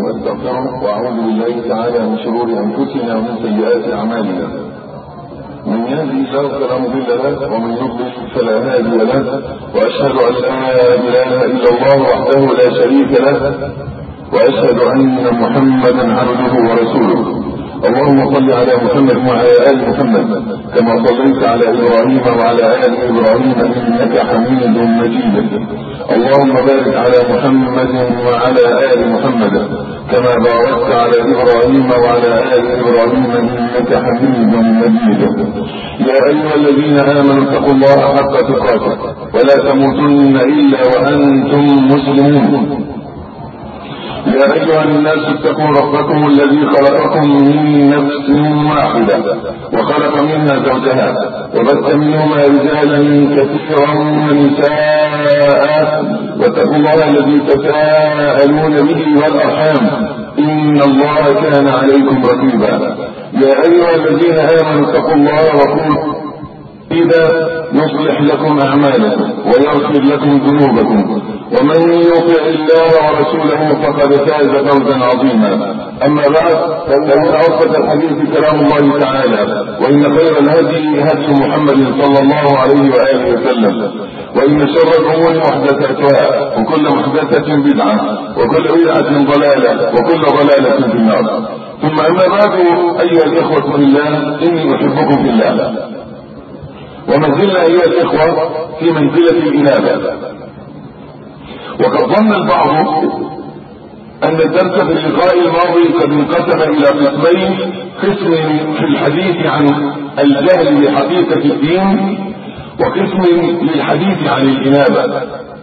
ونستغفره واعوذ بالله تعالى من شرور انفسنا ومن سيئات اعمالنا من يهدي الله فلا مضل له ومن يضلل فلا هادي له واشهد ان لا اله الا الله وحده لا شريك له واشهد ان محمدا عبده ورسوله اللهم صل على محمد وعلى ال محمد كما صليت على ابراهيم وعلى ال ابراهيم انك حميد مجيد اللهم بارك على محمد وعلى ال محمد كما باركت على ابراهيم وعلى ال ابراهيم انك حميد مجيد يا ايها الذين امنوا اتقوا الله حق تقاته ولا تموتن الا وانتم مسلمون يا ايها الناس اتقوا ربكم الذي خلقكم من نفس واحده وخلق منها زوجها وبث منهما رجالا كثيرا ونساء واتقوا الله الذي تساءلون به والارحام ان الله كان عليكم رقيبا يا ايها الذين امنوا اتقوا الله وقولوا إذا يصلح لكم أعمالكم ويغفر لكم ذنوبكم ومن يطع الله ورسوله فقد فاز فوزا عظيما أما بعد فإن أوسط الحديث كلام الله تعالى وإن خير الهدي هدي محمد صلى الله عليه وآله وسلم وإن شر الأمور محدثاتها وكل محدثة بدعة وكل بدعة ضلالة وكل ضلالة في النار ثم أما بعد أيها الإخوة في الله إني أحبكم في الله وما زلنا ايها الاخوة في منزلة الانابة وقد ظن البعض ان الدرس في اللقاء الماضي قد انقسم الى قسمين قسم في الحديث عن الجهل بحقيقة الدين وقسم للحديث عن الانابة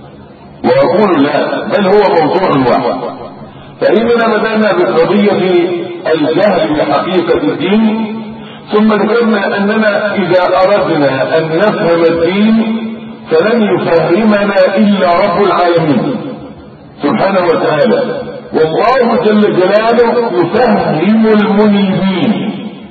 واقول لا بل هو موضوع واحد فاننا بدأنا بقضية الجهل بحقيقة الدين ثم ذكرنا اننا اذا اردنا ان نفهم الدين فلن يفهمنا الا رب العالمين سبحانه وتعالى والله جل جلاله يفهم المنيبين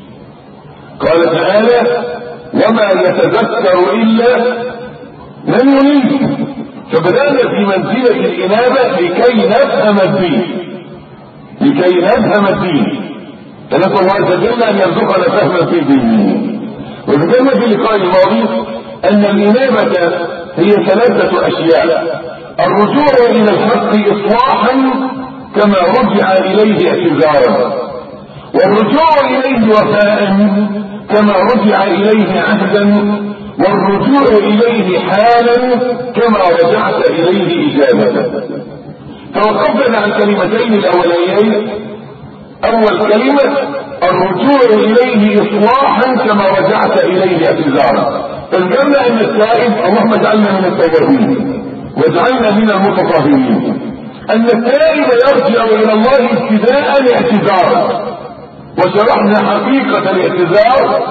قال تعالى وما يتذكر الا من ينيب فبدأنا في منزلة الإنابة لكي نفهم الدين لكي نفهم الدين فنسأل الله عز وجل أن يرزقنا فهما في دينه وذكرنا في اللقاء الماضي أن الإنابة هي ثلاثة أشياء الرجوع إلى الحق إصلاحا كما رجع إليه اعتذارا والرجوع إليه وفاء كما رجع إليه عهدا والرجوع إليه حالا كما رجعت إليه إجابة توقفنا عن الكلمتين الأوليين اول كلمة الرجوع اليه اصلاحا كما رجعت اليه اعتذارا فذكرنا ان التائب اللهم اجعلنا من التوابين واجعلنا من المتطهرين ان التائب يرجع الى الله ابتداء اعتذارا وشرحنا حقيقة الاعتذار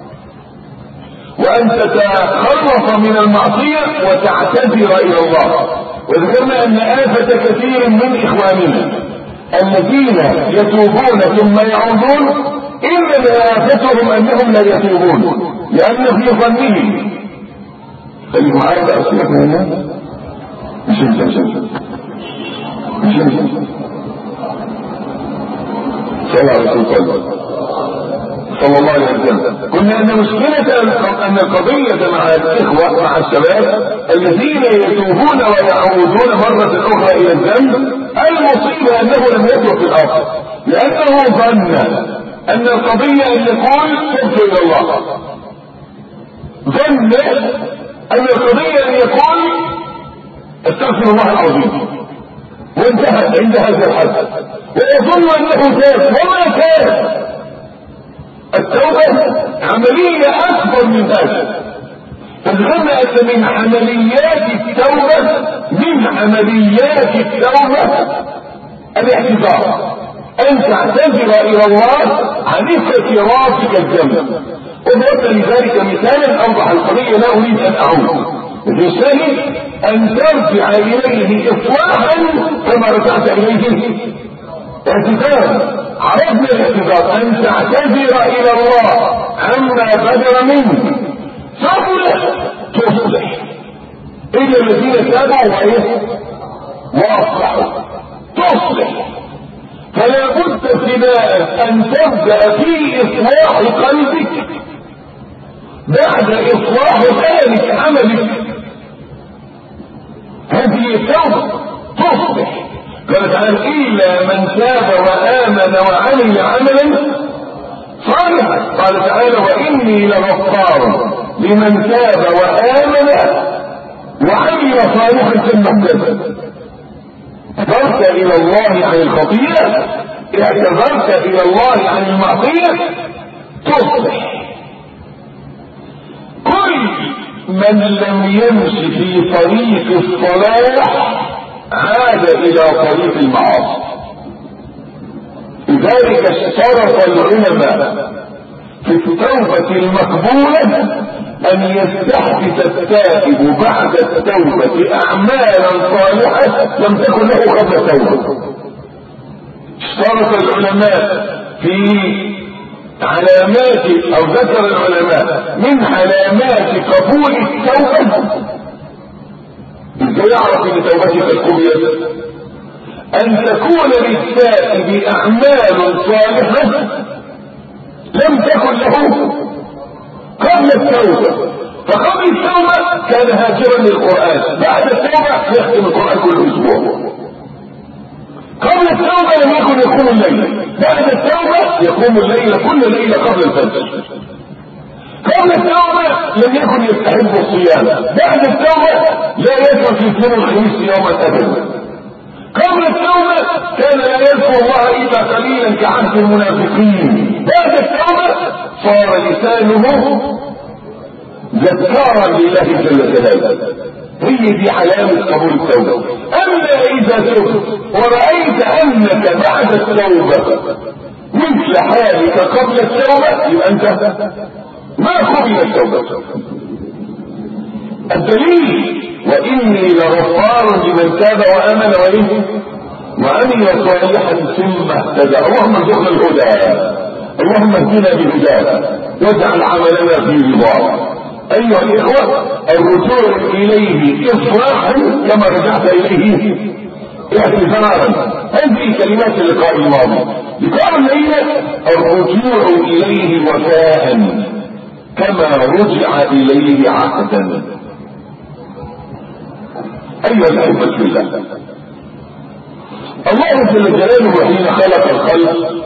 وان تتخلص من المعصية وتعتذر الى الله وذكرنا ان آفة كثير من اخواننا الذين يتوبون ثم يعودون انما آفتهم انهم لا يتوبون لان في ظنهم خلي معايا بقى سيبك من الناس مش انت مش انت مش انت صلى على رسول صلى الله عليه وسلم قلنا ان مشكلة ان القضية مع الاخوة مع الشباب الذين يتوبون ويعودون مرة اخرى الى الذنب المصيبة انه لم يتوب في الاصل لانه ظن ان القضية ان يقول تبت الى الله ظن ان القضية ان يقول استغفر الله العظيم وانتهت عند هذا الحد ويظن انه تاب وما تاب التوبة عملية اكبر من هذا فالغنى ان من عمليات التوبة من عمليات التوبة الاعتذار ان تعتذر الى الله عن اقترافك الذنب وضربت لذلك مثالا اوضح القضية لا اريد ان اعود الرسالة ان ترجع اليه اصلاحا كما رجعت اليه اعتذارا عرفنا الاعتذار ان تعتذر الى الله عما بدر منك ثم تصلح الا الذين تابعوا وايه واصلحوا تصلح ابتداء ان تبدا في اصلاح قلبك بعد اصلاح ذلك عملك هذه التوبه تصبح قال تعالى الا من تاب وامن وعمل عملا صالحا قال تعالى واني لغفار لمن تاب وامن وعمل صالحا ثم اهتدى اعتذرت الى الله عن الخطيئة اعتذرت الى الله عن المعصية تصلح كل من لم يمشي في طريق الصلاح عاد الى طريق المعاصي لذلك اشترط العلماء في التوبة المقبولة ان يستحدث التائب بعد التوبة اعمالا صالحة لم تكن له قبل التوبة اشترط العلماء في علامات او ذكر العلماء من علامات قبول التوبة ازاي يعرف ان توبتك قبلت ان تكون للتائب اعمال صالحة لم تكن له قبل التوبة فقبل التوبة كان هاجرا للقرآن بعد التوبة يختم القرآن كل أسبوع قبل التوبة لم يكن يقوم الليل بعد التوبة يقوم الليل كل ليلة قبل الفجر قبل التوبة لم يكن يستحب الصيام بعد التوبة لا يدخل في اثنين الخميس يوما أبدا قبل التوبة كان لا يذكر الله إلا قليلا كعهد المنافقين بعد التوبة صار لسانه ذكارا لله جل جلاله هي دي علامة قبول التوبة أما إذا تبت ورأيت أنك بعد التوبة مثل حالك قبل التوبة يبقى أنت ما قبل التوبة الدليل وإني لغفار لمن تاب وآمن وإيه وعمل صالحا ثم اهتدى اللهم ارزقنا الهدى اللهم اهدنا بهداك واجعل عملنا في رضاك ايها الاخوه الرجوع اليه افراحا كما رجعت اليه اعتذارا هذه كلمات اللقاء الماضي لقاء الليله الرجوع اليه وفاء كما رجع اليه عهدا ايها الاحبه في الله الله جل جلاله حين خلق الخلق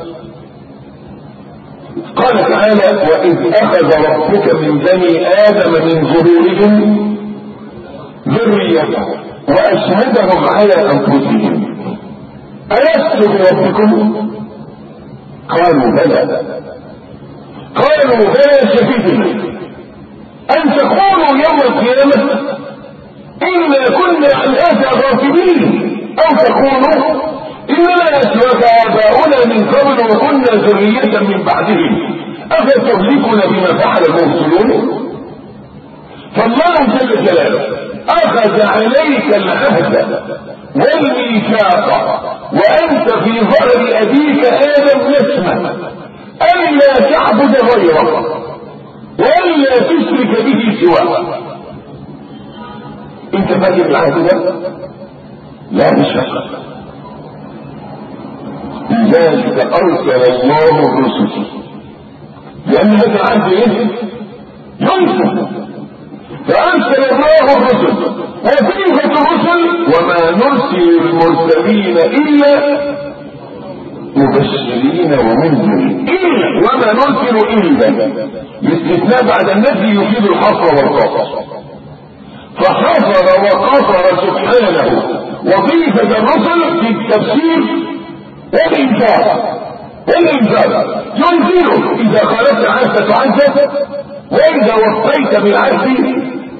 قال تعالى وإذ أخذ ربك من بني آدم من ظهورهم ذريتهم وأشهدهم على أنفسهم ألست بربكم؟ قالوا بلى قالوا بلى شهدنا أن تقولوا يوم القيامة إنا كنا عن هذا غافلين أو تقولوا إنما أشرك آباؤنا من قبل وكنا ذرية من بعدهم أفتهلكنا بما فعل المرسلون فالله جل جلاله أخذ عليك العهد والميثاق وأنت في ظهر أبيك آدم نسمة ألا تعبد غيره وألا تشرك به سواه أنت فاكر العهد ده؟ لا مش فاكر لذلك ارسل الله الرسل لان هذا العهد ايه ينسى فارسل الله الرسل وصيغه الرسل وما نرسل المرسلين الا مبشرين ومنذرين الا وما نرسل الا الاستثناء بعد النفي يفيد الحصر والقصر فحصر وقصر سبحانه وظيفه الرسل في التفسير والإنكار والإنكار ينزل إذا خالفت عهد تعذب وإذا وفيت بالعهد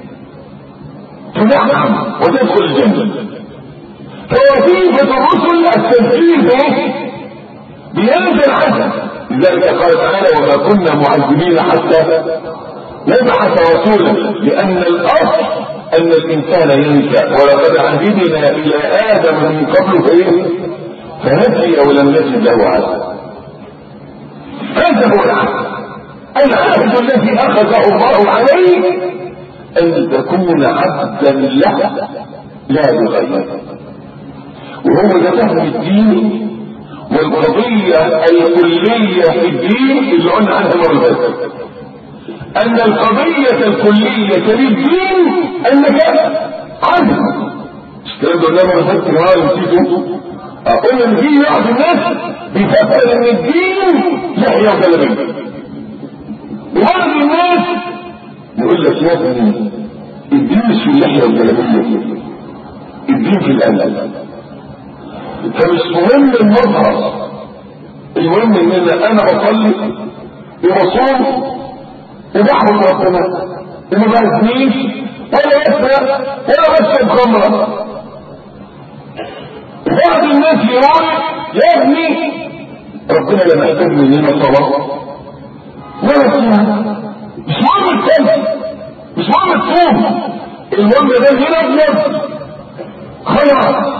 تنعم وتدخل الجنة فوظيفة الرسل التذكير به بهذا العهد لذلك قال تعالى وما كنا معذبين حتى نبعث رسولا لأن الأصل أن الإنسان ينسى ولقد عهدنا إلى آدم من قبل فإيه فنسي او لم يجد له عهد هذا هو العهد العهد الذي اخذه الله عليه ان تكون عبدا له لا لغيره وهو ده فهم الدين القضية الكلية في الدين اللي قلنا عنها مرة فاتت ان القضية الكلية في الدين انك عبد مش الكلام ده قلنا مرة فاتت يا نسيته اقول ان في بعض الناس بيفكر ان الدين لحية وكلامية وبعض الناس يقول لك يا ابني الدين مش في اللحية والجلابية الدين في القلب فمش مهم المظهر المهم ان انا بصلي وبصوم وبحمد ربنا وما بهزنيش ولا يسرق ولا بشرب خمره بعض الناس يقول يا ابني ربنا لا محتاج مننا صلاه ولا صيام مش مهم الصلاه مش مهم الصوم المهم ده هنا ابيض خلاص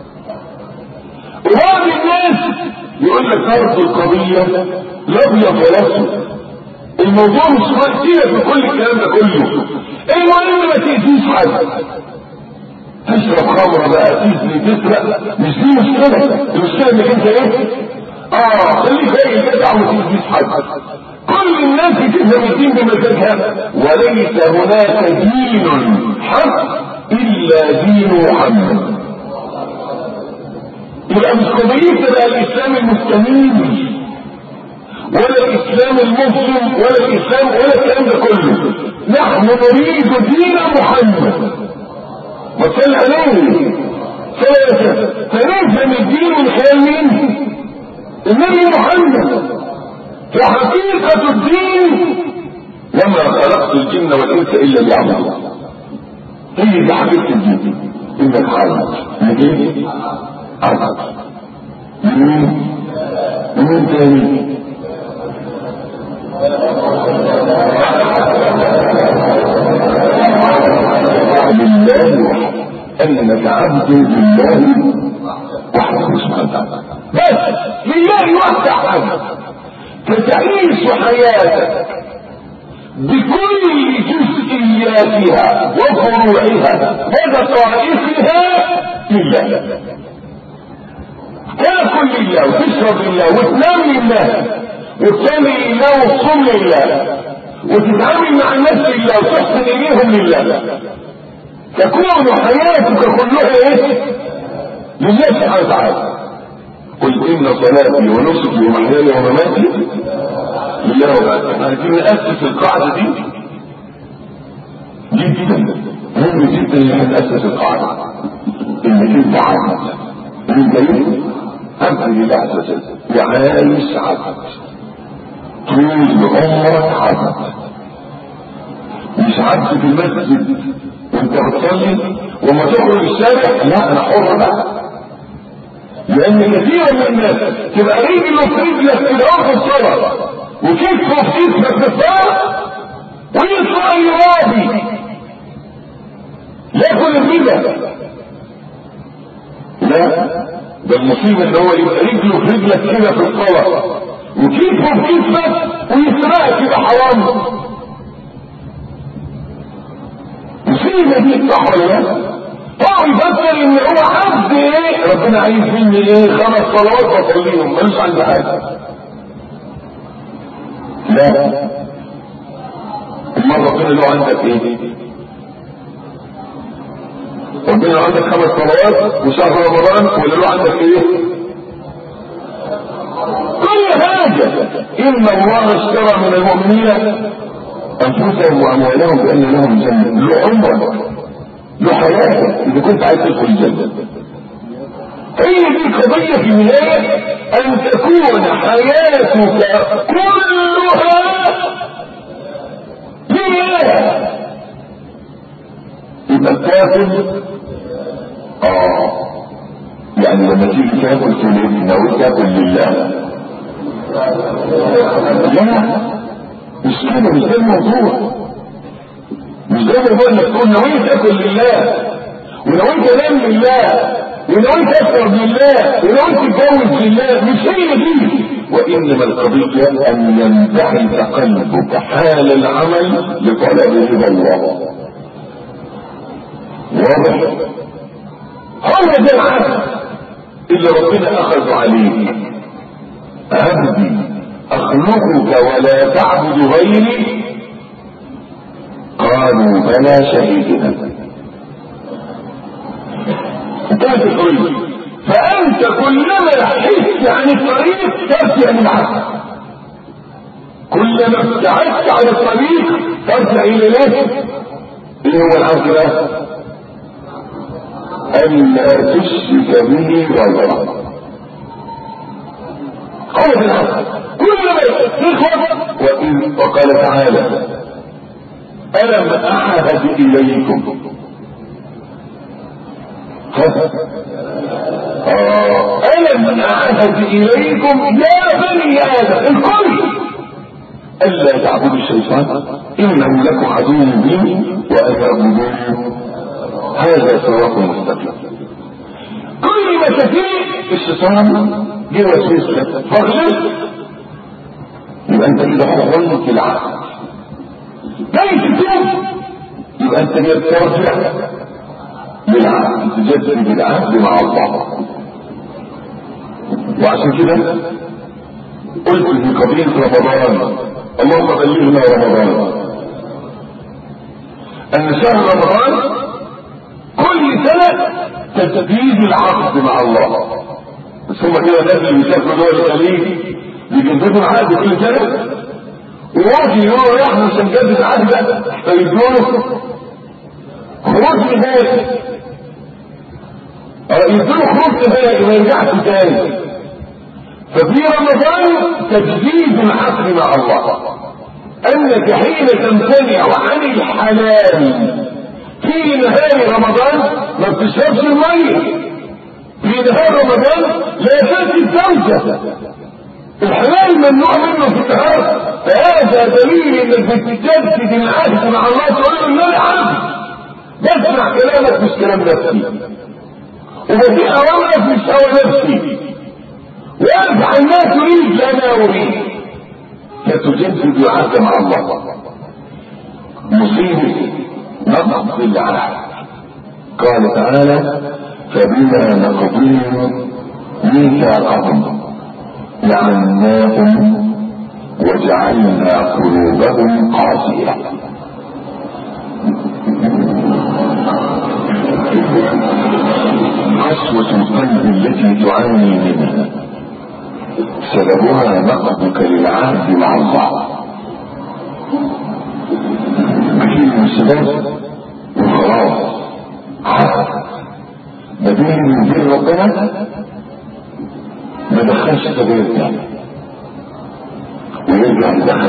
وبعض الناس يقول لك فرض القضية لا ابيض ولا اسود الموضوع مش مؤثرة في كل الكلام ده كله المهم ما تأذيش حد تشرب خمرة بقى تزني تسرق مش دي مشكلة المشكلة انك انت ايه؟ اه خليك زي الجدع وما تأذيش حد كل الناس متزوجين بمزاجها وليس هناك دين حق الا دين محمد يبقى مش قضية بقى الاسلام المستميت ولا الاسلام المسلم ولا الاسلام ولا الكلام ده كله نحن نريد دين محمد وصل عليه ثلاثة فنفهم الدين من خلال مين؟ النبي محمد فحقيقة الدين وما خلقت الجن والانس الا ليعبدون هي دي حقيقة الدين انك عبد نجيب عبد مين مين تاني لله انك عبد لله وحده سبحانه وتعالى بس لله وحده عبد فتعيش حياتك بكل جزئياتها وفروعها وبطائفها لله تاكل لله وتشرب لله وتنام لله وتصلي لله وتصوم لله وتتعامل مع الناس لله وتحسن اليهم لله تكون حياتك كلها ايه لله سبحانه وتعالى قل ان صلاتي ونسكي ومحياي ومماتي لله وبعد احنا عايزين ناسس القاعده دي جدا مهم جدا ان احنا ناسس القاعده انك انت عبد انت ايه عبد لله عز وجل وعايش عبد طول عمرك عبد مش عبد في المسجد وانت بتصلي وما تخرج الشارع لا انا حر بقى لان كثير من الناس تبقى رجله في رجلك كده في الصلاه وكتفه في كتفك في الصلاه ويطلع يراضي ياكل الربا لا ده المصيبه ان هو يبقى رجله في رجلك كده في الصلاه وكتفه في كتفك ويسرقك يبقى حرام مصيبه دي صح ولا لا؟ هو يفكر ان هو عبد ايه ربنا عايز مني ايه خمس صلوات واصليهم ملوش عندي حاجه لا امال ربنا له عندك ايه ربنا له عندك خمس صلوات وشهر رمضان ولا له عندك ايه كل حاجة إن الله اشترى من المؤمنين أنفسهم وأموالهم بأن لهم جنة له عمرك له حياتك اذا كنت عايز تدخل الجنه هي دي القضية في النهاية أن تكون حياتك كلها لله يبقى بتاكل اه يعني لما تيجي تاكل تقول ناوي تاكل لله لا مش كده مش ده الموضوع مش ده الموضوع انك تقول ناوي تاكل لله وناوي تنام لله وناوي تشرب لله وناوي تتجوز لله مش هي دي وانما القضيه ان ينتهي قلبك حال العمل لطلب رضا الله واضح هو ده العهد اللي ربنا اخذ عليك عبدي اخلقك ولا تعبد غيري قالوا بلى شهيدنا انتهت الحريه فانت كلما حدت عن الطريق ترجع للعبد كلما ابتعدت عن الطريق ترجع الى ليه ايه هو العبد ده الا تشرك به غيره قول العبد كلما تخوف وإن وقال تعالى ألم أعهد إليكم آه. ألم أعهد إليكم يا بني آدم الكل ألا تعبدوا الشيطان إنه لكم عدو مبين وأن تعبدوه هذا صراط مستقيم كل ما تفيه الشيطان جه وسوسة فغلط يبقى انت كده خلت العقل جاي تتوب يبقى انت كده بترجع للعقل تجدد بالعهد مع الله وعشان كده قلت في قضية رمضان اللهم بلغنا رمضان ان شهر رمضان كل سنة تجديد العقد مع الله بس هم كده الناس اللي بيسافروا دول الخليج بيجددوا العقد كل سنة ويجي يقولوا احنا مش هنجدد العقد ده فيدوا خروج نهائي يدوا خروج نهائي ما يرجعش تاني ففي رمضان تجديد العقد مع الله انك حين تمتنع عن الحلال في نهار رمضان ما بتشربش الميه في نهار رمضان لا تأتي الزوجة الحلال ممنوع منه في النهار فهذا دليل انك بتجدد العهد مع الله تقول له لا عبد بسمع كلامك مش كلام نفسي وبدي اوامرك مش هوى نفسي وافعل ما تريد لا ما اريد فتجدد العهد مع الله مصيبه نقض العهد قال تعالى فبما نقضيهم ميثاقهم لعناهم وجعلنا قلوبهم قاسية قسوة القلب التي تعاني منها سببها نقضك للعهد مع الله كثير من الشباب وخلاص عهد ما بين من دين ربنا ما دخلش سبيل تاني ويرجع يدخل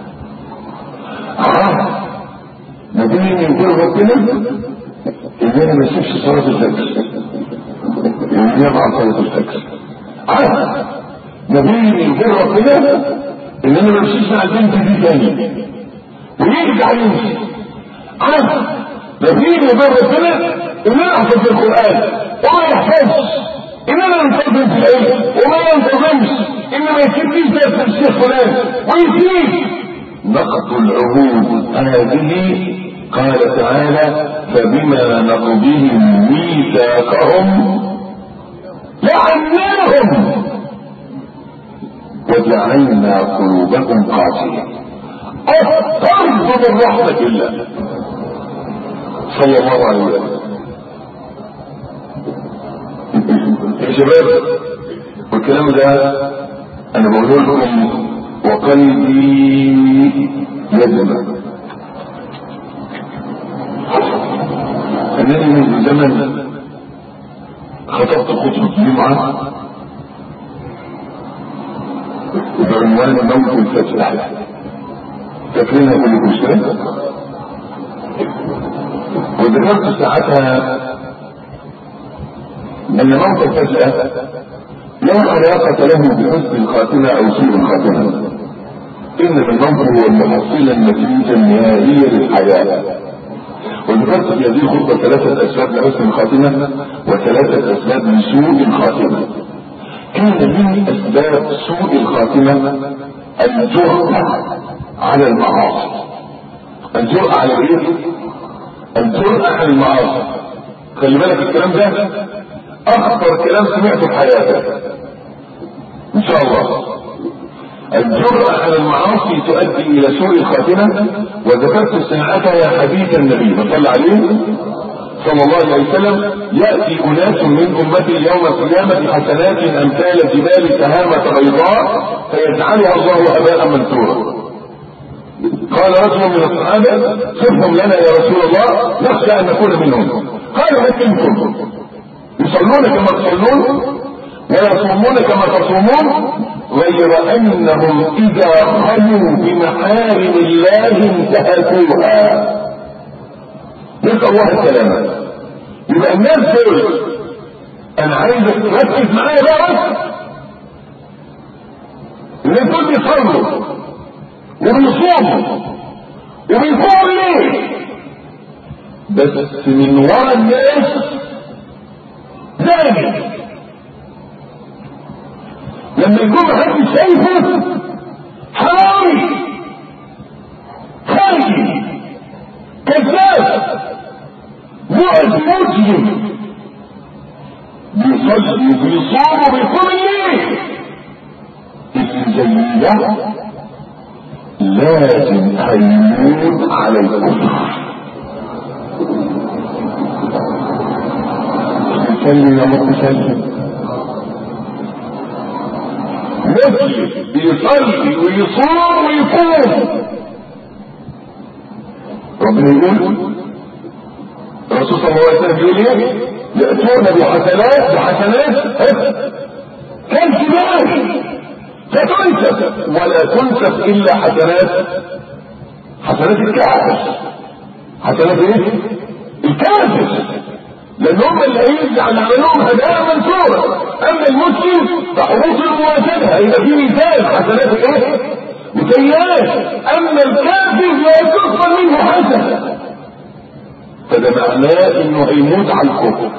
عهد ما بين من دين ربنا ان انا ما اسيبش صلاه الفجر وينام عن صلاه الفجر عهد ما بين من دين ربنا ان انا ما امشيش مع البنت دي تاني ويرجع يمشي عهد ما بين من دين ربنا ان انا احفظ القران وما يحفظش انما ينتظم في العلم وما ينتظمش انما يكتبش درس الشيخ فلان ويسيب نقض العهود هذه قال تعالى فبما نقضهم ميثاقهم لعناهم وجعلنا قلوبهم قاسية الطرد من رحمة الله صلى الله عليه وسلم يا شباب والكلام ده انا بقول لكم وقلبي يدمع انني من زمن خطبت خطبة جمعة بعنوان موت الفتح فاكرينها كلكم شوية وذكرت ساعتها ان موت الفجأة لا علاقة له بحسن الخاتمة او سوء الخاتمة انما الموت هو المحصلة النتيجة النهائية للحياة وذكرت في هذه الخطبة ثلاثة اسباب لحسن الخاتمة وثلاثة اسباب لسوء الخاتمة كان من اسباب سوء الخاتمة الجرأة على المعاصي الجرأة على ايه؟ الجرأة على المعاصي خلي بالك الكلام ده اخطر كلام سمعته في حياتك ان شاء الله الجرأة على المعاصي تؤدي الى سوء الخاتمة وذكرت ساعتها يا حديث النبي صلى عليه صلى الله عليه وسلم يأتي أناس من أمتي يوم القيامة حسنات أمثال جبال تهامة بيضاء فيجعلها الله هباء منثورا قال رجل من الصحابة صفهم لنا يا رسول الله نخشى أن نكون منهم قال من منكم يصلون كما تصلون ويصومون كما تصومون غير انهم اذا خلوا بمحارم الله انتهكوها نسال الله السلامه يبقى الناس دول انا عايزك تركز معايا بقى بس اللي دول بيصلوا وبيصوموا وبيقوموا ليه بس من ورا الناس زاني لما يكون محدش شايفه حرامي خارجي كذاب مؤذي مجرم بيصلي وبيصوم وبيقوم الليل اللي زي ده لازم هيموت على الكفر يسلم يا متسلم مسلم بيصلي ويصوم ويقوم ربنا يقول الرسول صلى الله عليه وسلم يقول ايه يأتون بحسنات بحسنات كالجبال فتنسف ولا تنسف الا حسنات حسنات الكافر حسنات ايه الكافر لان هم اللي هيجعل عملهم هدايا منصورة اما المسلم فحروف المواجهة هيبقى في مثال حسنات ايه وسيئات اما الكافر لا تقبل منه حسنة فده معناه انه هيموت على الكفر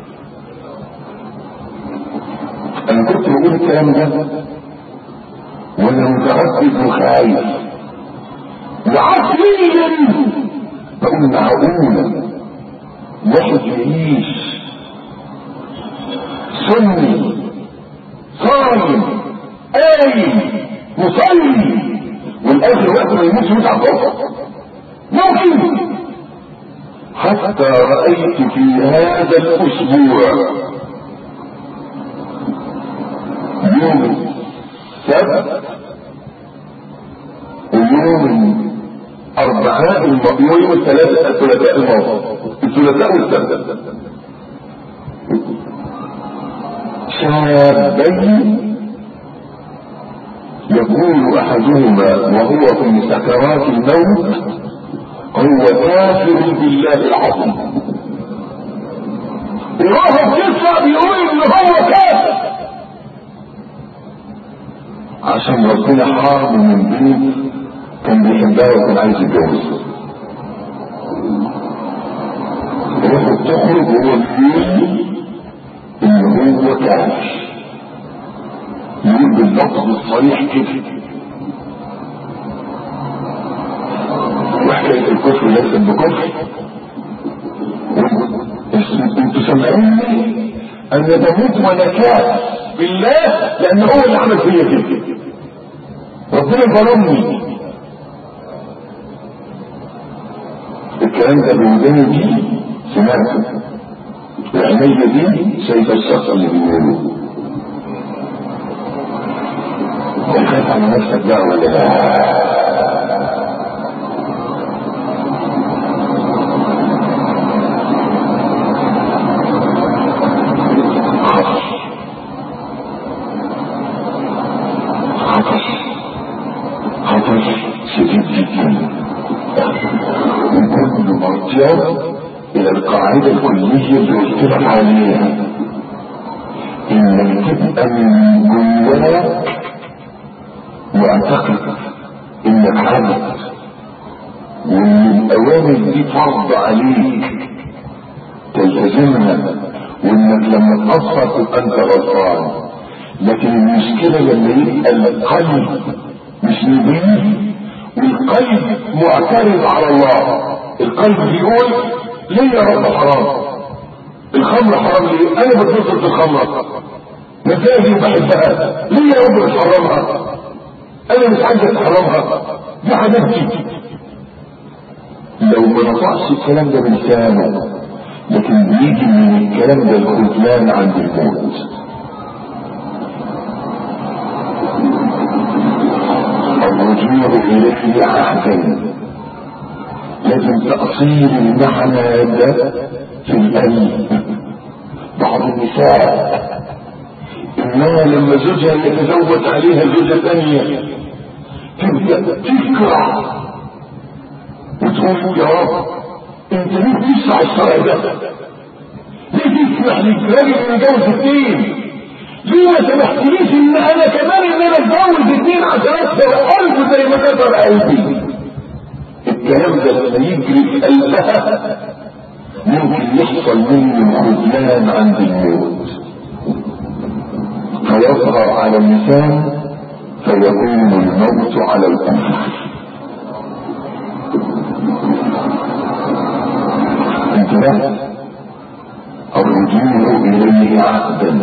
انا كنت بقول الكلام ده وانا متردد وخايف وعقليا بقول معقوله واحد يعيش سني صايم قايم مصلي والاخر وقت ما يموت يموت على الكفر ممكن حتى رايت في هذا الاسبوع يوم السبت ويوم أربعاء يوم الثلاثاء الثلاثاء الماضي الثلاثاء والسبت شابين يقول أحدهما وهو في سكرات الموت هو كافر بالله العظيم وهو بيسمع بيقول ان هو كافر عشان ربنا حرم من بنت كان بيحبها وكان عايز يتجوزها روحه بتخرج وهو بيقول ان هو كافر يقول باللفظ الصريح كده وحكاية الكفر ليست بكفر انتوا سامعيني انا بموت وانا كافر بالله لان هو اللي عمل فيا كده ربنا ظلمني الكلام ده بوداني دي سمعته وعيني دي شايفه الشخص اللي بيقوله خايف على نفسك بقى ولا لا خطر خطر شديد جدا وكل مرجع الى القاعدة الكلية اللي قلت لك عليها انك تبقى من جواك واعتقد انك عبد وان الاوامر دي فرض عليك تلتزمها وانك لما تقصر تبقى انت غلطان لكن المشكلة لما يبقى القلب مش نبيه والقلب معترض على الله القلب بيقول ليه يا رب حرام الخمر حرام ليه انا بتنصر في الخمرة مزاجي بحبها ليه يا رب بتحرمها انا مش عايز احرمها دي حبيبتي لو ما نطقش الكلام ده بلسانه لكن بيجي من الكلام ده الخذلان عند الموت الرجوع اليه عهدا لازم تأصيل المعنى ده في القلب بعض النساء انها لما زوجها يتزوج عليها زوجة ثانية تبدأ تكره وتقول يا رب انت ليه تسمع الشرع ده؟ ليه تسمح للراجل انه يتجوز اثنين؟ ليه ما سمحتليش ان انا كمان ان انا اتجوز اثنين عشان اكسر قلبه زي ما كسر قلبي؟ الكلام ده لما يجري في قلبها ممكن يحصل منه خذلان عند الموت فيظهر على اللسان فيكون الموت على الكفر انتبه الرجوع اليه عهدا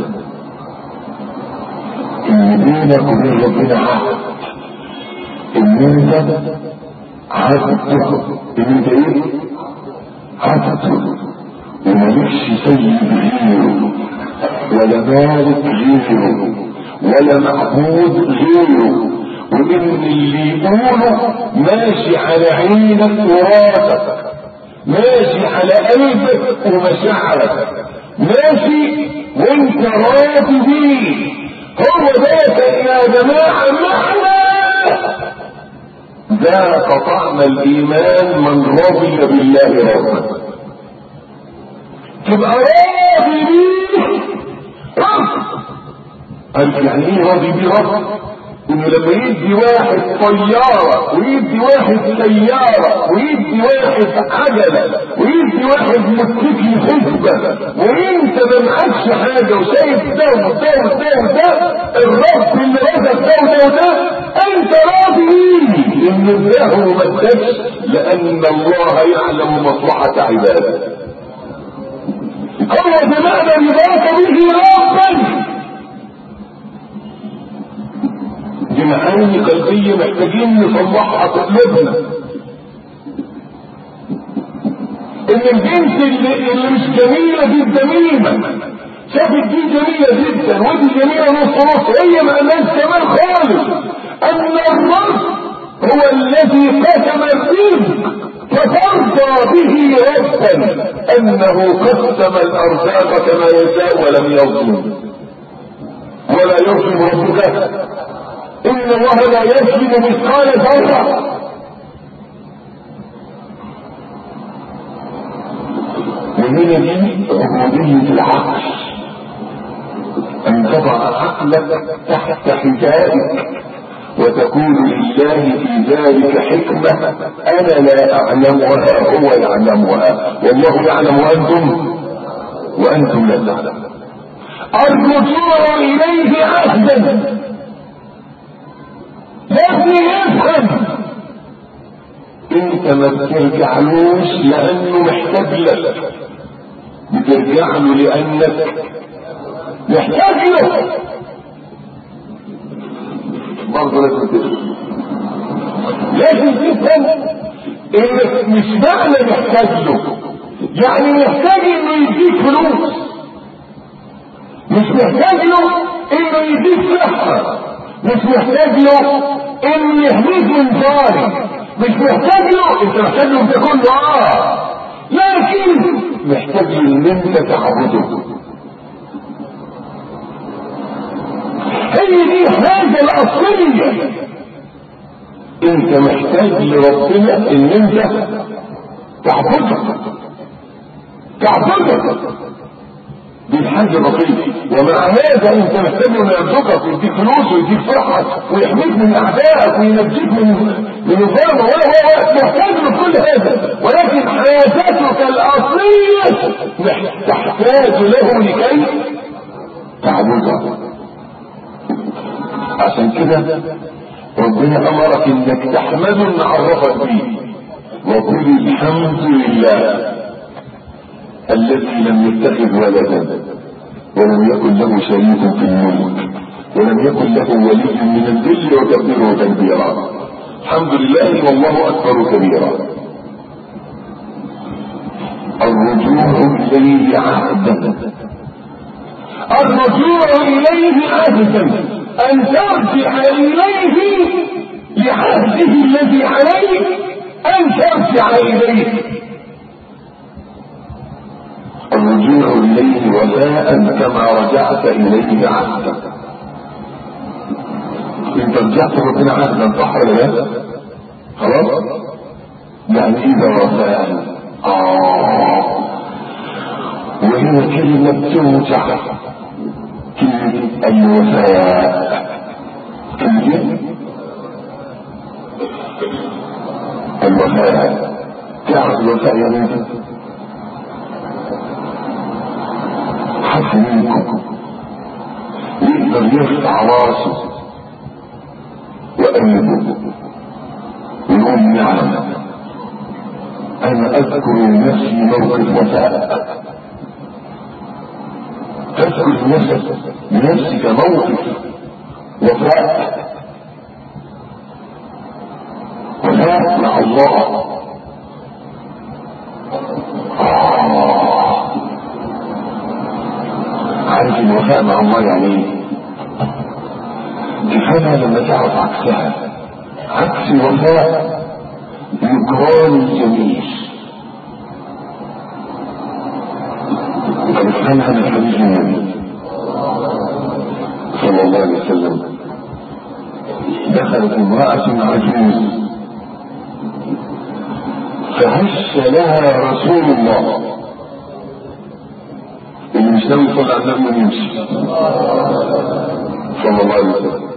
ان بينك وبين ربنا عهد ان انت عبده ان انت ايه عبده وملكش سيد غيره ولا مالك غيره ولا معبود غيره وان اللي يقوله ماشي على عينك وراسك ماشي على قلبك ومشاعرك ماشي وانت راضي بيه هو ده يا جماعه معنى ذاق طعم الايمان من رضي بالله ربا تبقى راضي بيه رب قال يعني ايه راضي بيه رب انه لما يدي واحد طيارة ويدي واحد سيارة ويدي واحد عجلة ويدي واحد متكي حزبة وانت ما معكش حاجة وشايف ده وده وده وده الرب اللي رزق ده وده وده انت راضي بيه ان الله ما ادكش لان الله يعلم مصلحة عباده هو بمعنى رضاك به ربا دي معاني قلبية محتاجين نصلحها في قلوبنا ان الجنس اللي, اللي مش جميلة دي الدميمة شافت دي جميلة جدا ودي جميلة نص نص هي ما قالهاش كمان خالص ان الرب هو الذي قسم الرزق فترضى به ربا انه قسم الارزاق كما يشاء ولم يظلم ولا يظلم ربك ان الله لا يظلم مثقال ذره وهنا دي عبودية العقل ان تضع عقلك تحت حجابك وتكون لله في ذلك حكمة انا لا اعلمها هو يعلمها والله يعلم وانتم وانتم لا تعلمون الرجوع اليه عهدا لازم يفهم انت ما بترجعلوش لانه محتاج لك بترجع له لانك محتاج له برضه لازم تفهم لازم تفهم انك مش معنى محتاج له يعني محتاج انه يديك فلوس مش محتاج له انه يديك صحه مش محتاج له انه يهديك من ظالم مش محتاج له انت محتاج له تكون له اه لكن محتاج له ان انت تعبده هي دي حاجة الأصلية انت محتاج لربنا ان انت تعبده تعبده دي الحاجة بسيطة ومع هذا انت محتاج انه يرزقك ويديك فلوس ويديك فرحة ويحميك من اعدائك وينجيك من من الظلمة ولا هو محتاج له كل هذا ولكن حاجتك الاصلية تحتاج له لكي تعبده عشان كده ربنا امرك انك تحمده ان عرفك بيه وقل الحمد لله الذي لم يتخذ ولدا ولم يكن له شريك في الملك ولم يكن له ولي من الذل وكبره تكبيرا الحمد لله والله اكبر كبيرا الرجوع اليه عهدا الرجوع اليه عهدا ان ترجع اليه لعهده الذي عليك ان ترجع اليه الرجوع اليه وفاء كما رجعت اليه عهدا انت رجعت ربنا عهدا صح ولا لا؟ خلاص؟ يعني اذا وفاء اه وهي كلمة توجع كلمة الوفاء كلمة الوفاء تعرف الوفاء يا بنتي حد منكم يقدر يرفع راسه وقلبه ويقول نعم انا اذكر نفسي موقف وفاء تذكر نفسك لنفسك موقف وفاء وفاء مع الله آه. عارف الوفاء مع الله يعني ايه تفهمها لما تعرف عكسها عكس الوفاء يكران الجميل فنفهمها من حديث النبي صلى الله عليه وسلم دخلت امرأة عجوز فهش لها رسول الله اللي مش ناوي يصلي على النبي ويمشي صلى الله عليه وسلم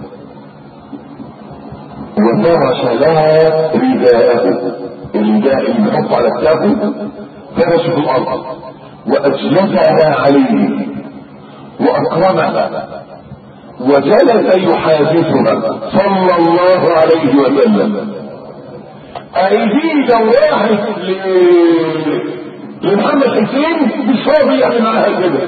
وفرش لها رداءه الرداء اللي بيحط على كتافه فرشه في الارض واجلسها عليه واكرمها وجلس يحادثها صلى الله عليه وسلم ايدي لو راحت لمحمد حسين مش راضي يعمل معاها كده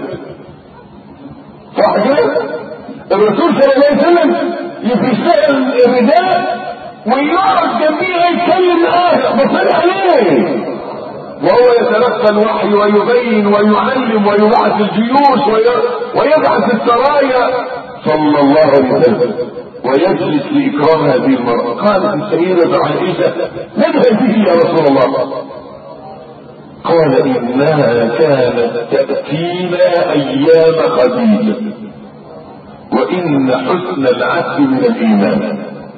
صح كده؟ الرسول صلى الله عليه وسلم يفرش لها الرداء ويقعد جنبيها يتكلم معاها بصير عليه وهو يتلقى الوحي ويبين ويعلم ويبعث الجيوش ويبعث السرايا صلى الله عليه وسلم ويجلس لإكرام هذه المرأة قالت السيدة عائشة من هذه يا رسول الله قال إنها كانت تأتينا أيام خديجة وإن حسن العهد من الإيمان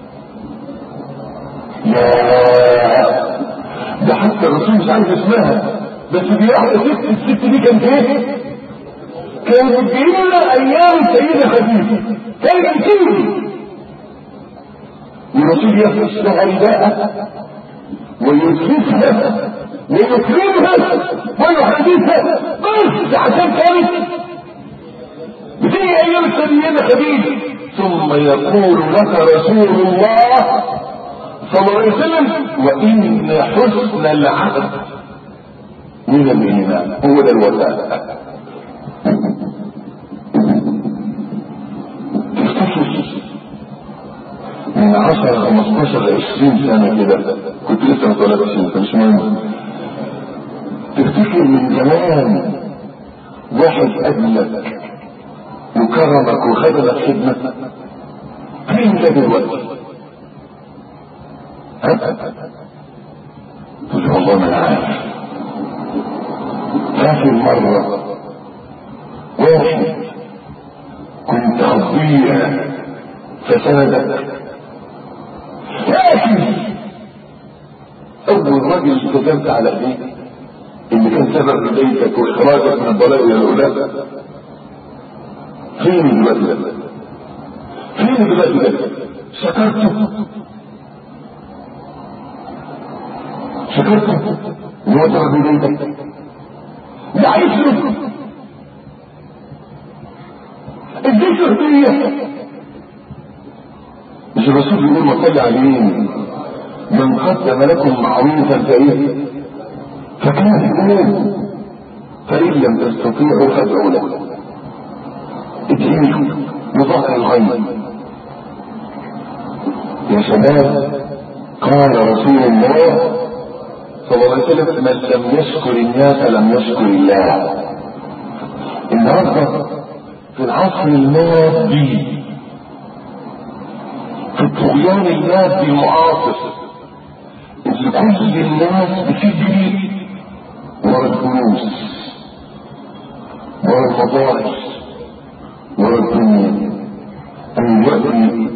يا ده حتى الرسول مش عارف اسمها بس دي واحدة ست الست دي كانت ايه؟ كانت بتجيلنا ايام السيدة خديجة كانت بتيجي والرسول يفرش لها رداءها ويجلسها ويكرمها ويحدثها بس عشان كانت بتيجي ايام السيدة خديجة ثم يقول لك رسول الله صلى الله عليه وسلم وإن حسن العهد من الإيمان هو ده الوفاء تفتكر من عشر خمستاشر عشرين سنة كده كنت لسه ما اتولدتش فمش مهم تفتكر من زمان واحد قبلك وكرمك وخدمك خدمة فين ده دلوقتي؟ قلت والله ما انا عارف فاكر مرة واحد كنت هتضيع فسندك لكن اول راجل التزمت على ايديك اللي كان سبب هدايتك واخراجك من الضلال الى الاولاد فين دلوقتي ده؟ فين دلوقتي ده؟ شكرته شكرته ووضع بيديك ده عايش له اديك هدية مش الرسول يقول ما صلي عليه من قدم لكم معروفا فايه فكافئوه فإن لم تستطيعوا فادعوا له ادعوا له بظهر الغيب شباب قال رسول الله صلى الله عليه وسلم من لم يشكر الناس لم يشكر الله النهارده في العصر المادي في الطغيان المادي المعاصر اللي كل الناس بتجري ورا الفلوس ورا الفضائل ورا الدنيا الوقت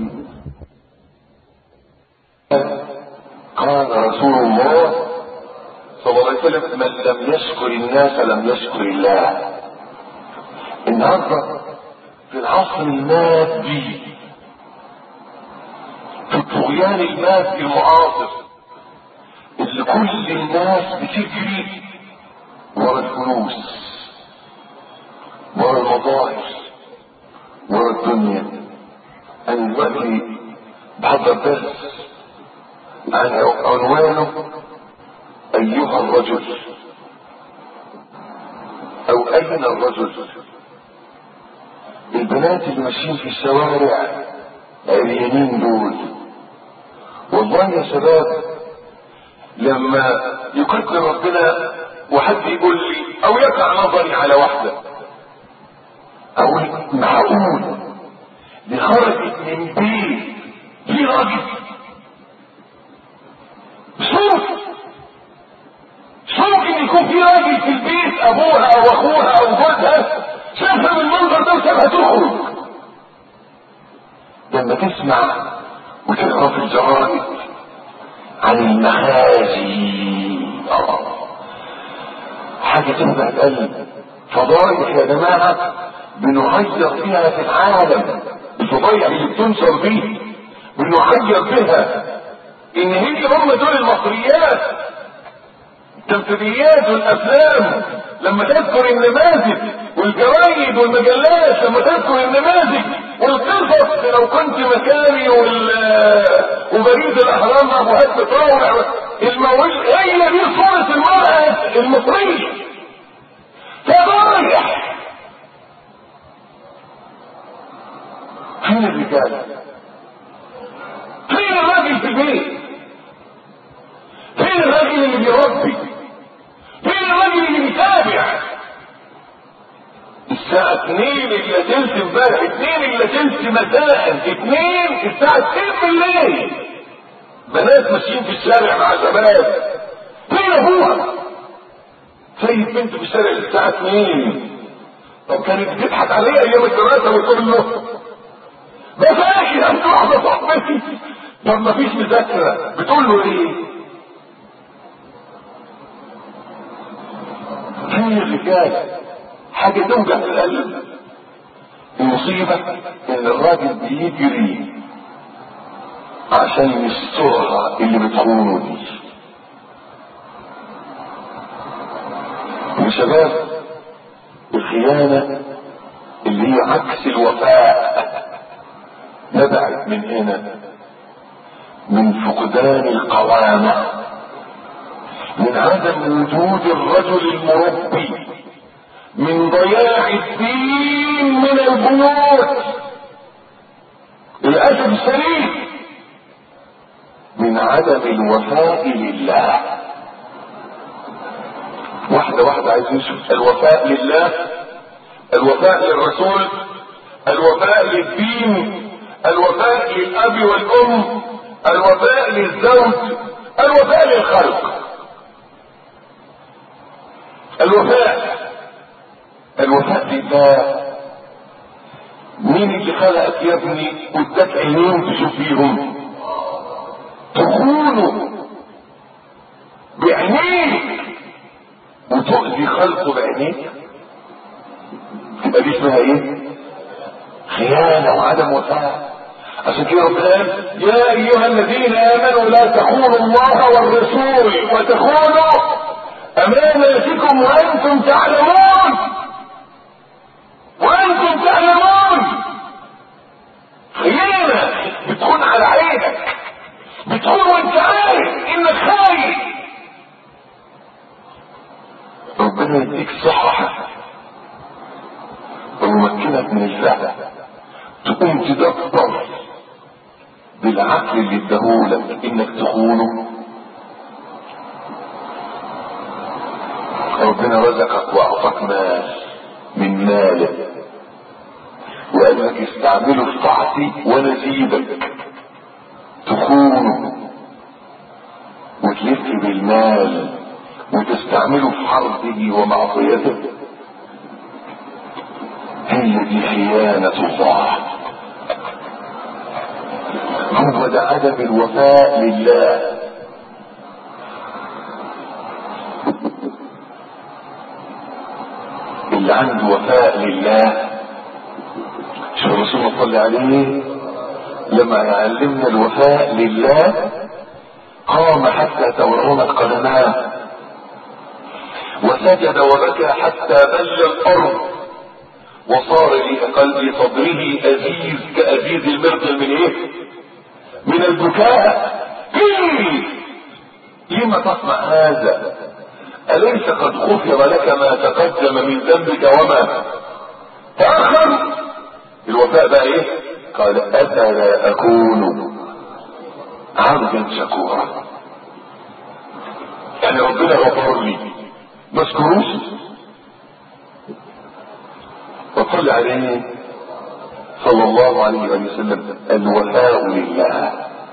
قال رسول الله صلى الله عليه وسلم من لم يشكر الناس لم يشكر الله النهارده في العصر المادي في الطغيان المادي المعاصر اللي كل الناس بتجري ورا الفلوس ورا الوظائف ورا الدنيا انا دلوقتي بحضر درس عن عنوانه ايها الرجل او اين الرجل البنات اللي ماشيين في الشوارع عريانين دول والله يا شباب لما يقدر ربنا وحد يقول لي او يقع نظري على واحدة اقول معقول دي خرجت من بيت في راجل شوف شوف ان يكون في راجل في البيت ابوها او اخوها او جوزها شافها بالمنظر ده وسابها تخرج لما تسمع وتقرا في الجرائد عن المخازي حاجة تنبع القلب فضائح يا جماعة بنغير فيها في العالم الفضائح اللي بتنشر دي بنغير بها ان هي هم دول المصريات التمثيليات والافلام لما تذكر النماذج والجرايد والمجلات لما تذكر النماذج والقصص لو كنت مكاني وال وبريد الاهرام ابوهات بتطاوع الموج هي دي صورة المرأة المصرية فضايح فين الرجال فين الراجل في البيت فين الراجل اللي بيربي فين الراجل اللي بيتابع الساعة 2 الا تلت امبارح 2 الا تلت مساء 2 الساعة 2 بالليل بنات ماشيين في الشارع مع شباب فين ابوها؟ سيد بنت في الشارع الساعة 2 طب كانت بتضحك عليه ايام الدراسة وتقول له بذاكر انت واحدة صاحبتي طب مفيش مذاكرة بتقول له ايه؟ فين الرجال؟ حاجة توجع في القلب المصيبة ان الراجل بيجري عشان يسترها اللي بتخونه دي وشباب الخيانة اللي هي عكس الوفاء نبعت من هنا من فقدان القوامة من عدم وجود الرجل المربي من ضياع الدين من البيوت للأسف الشديد من عدم الوفاء لله واحدة واحدة عايز نشوف الوفاء لله الوفاء للرسول الوفاء للدين الوفاء للأب والأم الوفاء للزوج الوفاء للخلق الوفاء الوفاء لله مين اللي خلقك يا ابني واداك عينين تشوف فيهم تخونه بعينيك وتؤذي خلقه بعينيك تبقى دي اسمها ايه خيانة وعدم وفاء عشان كده ربنا قال يا ايها الذين امنوا لا تخونوا الله والرسول وتخونوا اماناتكم وانتم تعلمون وانتم تعلمون خيانة بتكون على عينك بتكون وانت عارف انك خايف ربنا يديك صحة ويمكنك من الفعل تقوم تدبر بالعقل اللي اداهولك انك تخونه ربنا رزقك واعطاك مال من ماله وقال لك استعمله في طاعتي وانا ازيدك تخونه وتلف بالمال وتستعمله في حربه ومعصيته هي دي خيانة الله هو ده عدم الوفاء لله اللي عنده وفاء لله شو الرسول صلى عليه لما يعلمنا الوفاء لله قام حتى تورمت قدماه وسجد وبكى حتى بل الارض وصار لقلب صدره ازيز كازيز المرقل من ايه من البكاء قيل لما تصنع هذا اليس قد غفر لك ما تقدم من ذنبك وما تاخر الوفاء بقى ايه قال افلا اكون عبدا شكورا يعني ربنا غفر لي ما اشكروش وصلى عليه صلى الله عليه وسلم الوفاء لله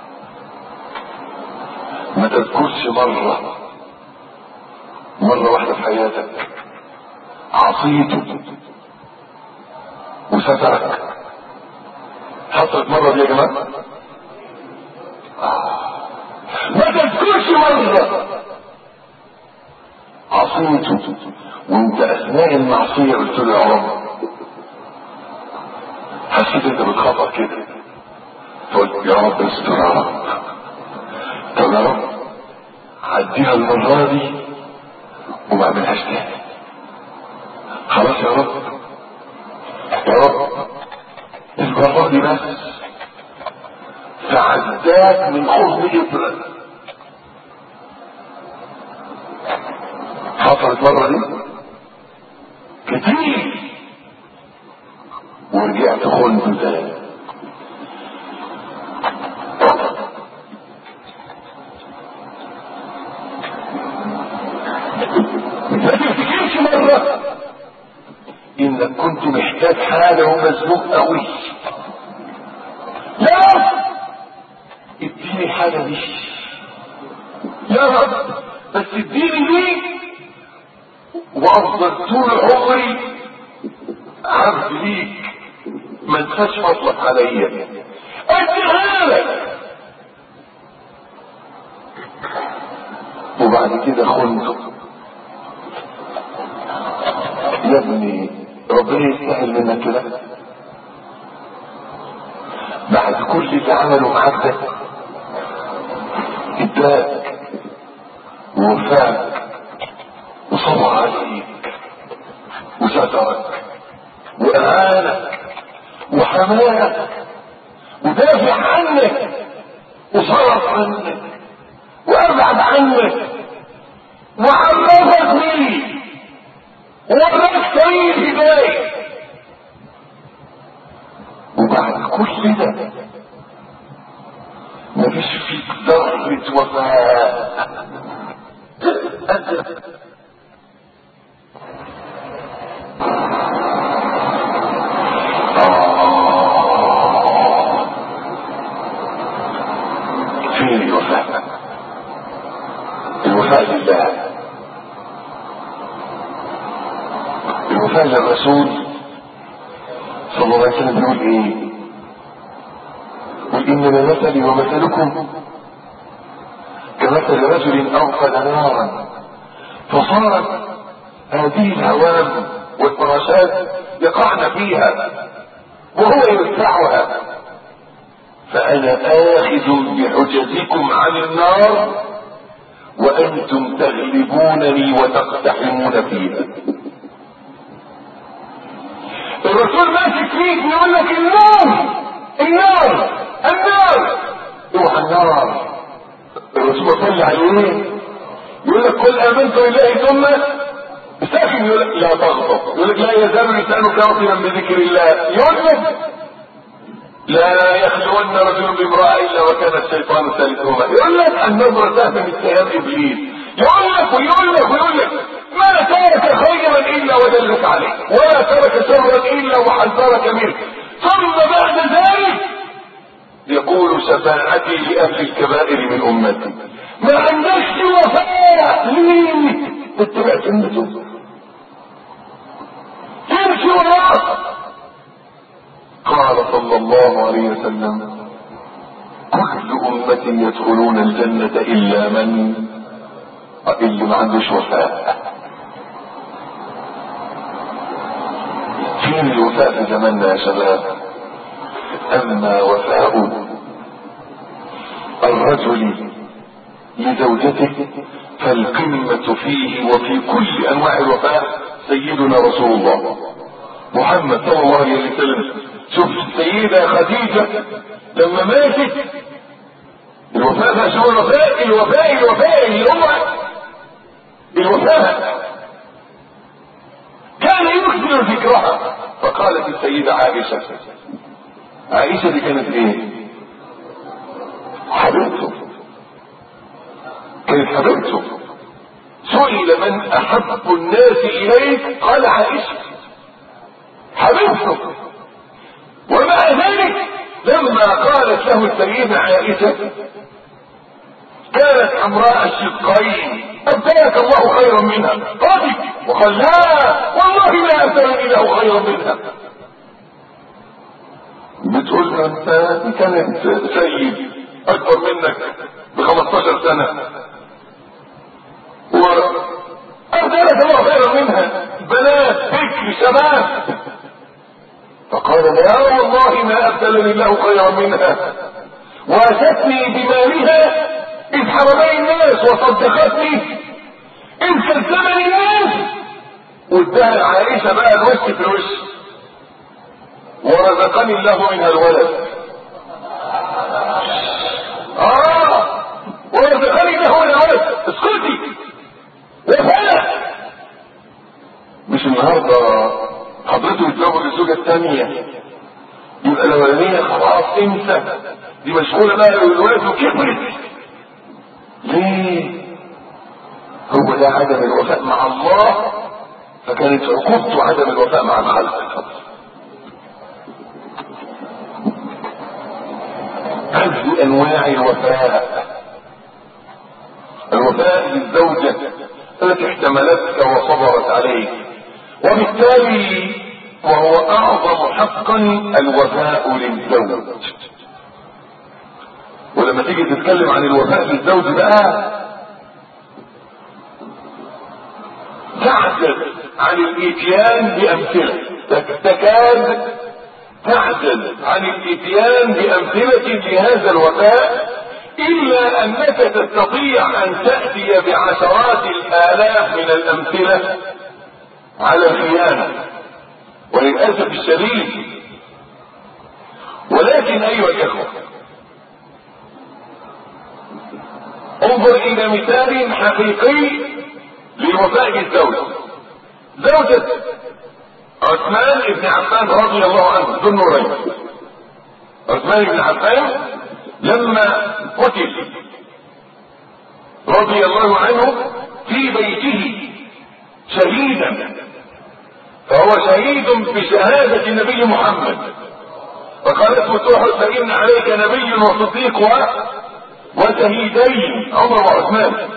ما تذكرش مرة مرة واحدة في حياتك عصيته وسترك حصلت مرة دي يا جماعة ما تذكرش مرة عصيته وانت اثناء المعصية قلت له يا رب حسيت انت بتخطأ كده قلت يا رب استر يا رب طب يا رب عديها المرة دي وما اعملهاش تاني خلاص يا رب يا رب المرة دي بس فعداك من حضن ابرة حصلت مرة دي كتير ورجعت خنت تاني ما تفتكرش مرة انك كنت محتاج حاجة ومزنوق قوي يا رب اديني الحاجة دي يا رب بس اديني دي وافضل طول عمري عبد ليك ما انساش فضلك عليا اديها لك وبعد كده خنته يا ابني ربنا يستاهل منك كده بعد كل اللي عمله معاك ده اداك ووفاك وصبر عليك وسترك وأعانك وحماك ودافع عنك وصرف عنك وأبعد عنك وعرفك بيه ووراك طريق الهداية وبعد كل ده مفيش فيك ذرة وفاء أنت فين الوفاء الوفاء لله الوفاء للرسول صلى الله عليه وسلم بيقول ايه قل انما مثلي ومثلكم كمثل رجل اوقد نارا فصارت هذه الهوام والفراشات يقعن فيها وهو يدفعها فأنا آخذ بحجزكم عن النار وأنتم تغلبونني وتقتحمون فيها الرسول ماسك فيك يقول لك النار النار النار اوعى النار الرسول صلى عليه يقول لك قل امنت بالله ثم ساكن يقول لك لا تغضب يقول لك لا يزال لسانك رطبا بذكر الله يقول لك لا يخلون رجل بامرأة إلا وكان الشيطان ثالثهما يقول لك النظرة سهم من اتهام إبليس يقول لك ويقول لك ويقول لك ما ترك خيرا إلا ودلك عليه ولا ترك شرا إلا وحذرك منه ثم بعد ذلك يقول شفاعتي لأهل الكبائر من أمتي ما عندكش وفاء ليه اتبع سنته تمشي وراه قال صلى الله عليه وسلم كل أمة يدخلون الجنة إلا من اللي ما عندوش وفاء فين الوفاء في زماننا يا شباب أما وفاء الرجل لزوجته فالقمة فيه وفي كل أنواع الوفاء سيدنا رسول الله محمد صلى الله عليه وسلم شوف السيدة خديجة لما ماتت الوفاء ده شو الوفاء الوفاء الوفاء اللي هو الوفاء كان يكثر ذكرها فقالت السيدة عائشة عائشة دي كانت ايه حبيبته كانت حبيبته سئل من احب الناس اليك قال عائشة حبيبته ومع ذلك لما قالت له السيدة عائشة كانت حمراء الشقين ابدلك الله خيرا منها غضب وقال لا والله لا ابدلني له خيرا منها بتقول له انت دي كانت سيد اكبر منك ب 15 سنة و ابدلك الله خيرا منها بنات فكر شباب فقال لا والله ما ابدلني الله خيرا منها واتتني بمالها اذ حرمني الناس وصدقتني اذ كذبني الناس وادها عائشه بقى الوش في الوش ورزقني الله منها الولد اه ورزقني الله منها الولد اسكتي وفلا مش النهارده حضرته يتزوج الزوجه الثانيه يبقى الاولانيه خلاص انسى دي مشغوله بقى بالولاد وكبرت ليه هو ده عدم الوفاء مع الله فكانت عقوبته عدم الوفاء مع الخلق هذه انواع الوفاء الوفاء للزوجة التي احتملتك وصبرت عليك وبالتالي وهو اعظم حقا الوفاء للزوج ولما تيجي تتكلم عن الوفاء للزوج بقى تعجز عن الاتيان بامثله تكاد تعجز عن الاتيان بامثله لهذا الوفاء الا انك تستطيع ان تاتي بعشرات الالاف من الامثله على الخيانه وللاسف الشديد ولكن ايها الاخوه انظر الى مثال حقيقي للوفاء بالزوج زوجة عثمان بن عفان رضي الله عنه ذو النورين عثمان بن عفان لما قتل رضي الله عنه في بيته شهيدا فهو شهيد بشهادة النبي محمد فقالت فتوح فإن عليك نبي وصديق و وشهيدين عمر وعثمان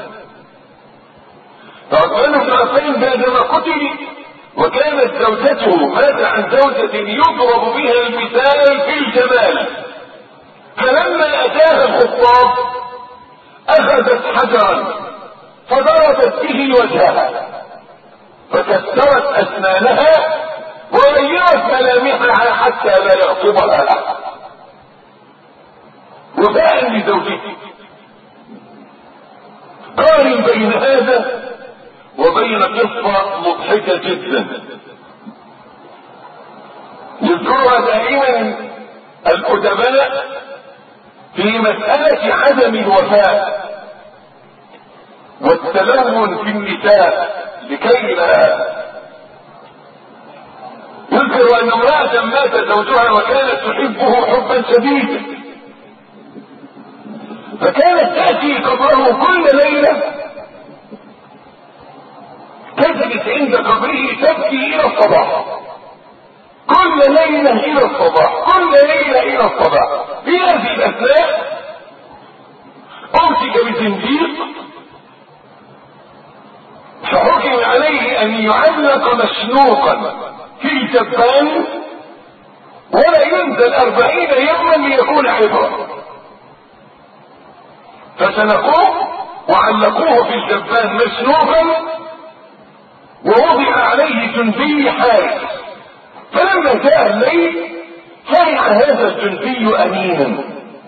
فعثمان بن عفان بعدما قتل وكانت زوجته مات عن زوجة يضرب بها المثال في الجمال فلما اتاها الخطاب اخذت حجرا فضربت به وجهها فكسرت اسنانها وغيرت ملامحها حتى لا يخطبها احد وفاء لزوجته قارن بين هذا وبين قصة مضحكة جدا يذكرها دائما الأدباء في مسألة عدم الوفاء والتلون في النساء لكي لا يذكر له ان امرأة مات زوجها وكانت تحبه حبا شديدا فكانت تأتي قبره كل ليلة تجلس عند قبره تبكي الى الصباح كل ليلة الى الصباح كل ليلة الى الصباح في هذه الاثناء امسك بزنديق فحكم عليه ان يعلق مشنوقا في الجبان ولا ينزل اربعين يوما ليكون عبرة فسنقوه وعلقوه في الجبان مشنوقا ووضع عليه جندي حارس فلما جاء الليل فرح هذا الجندي امينا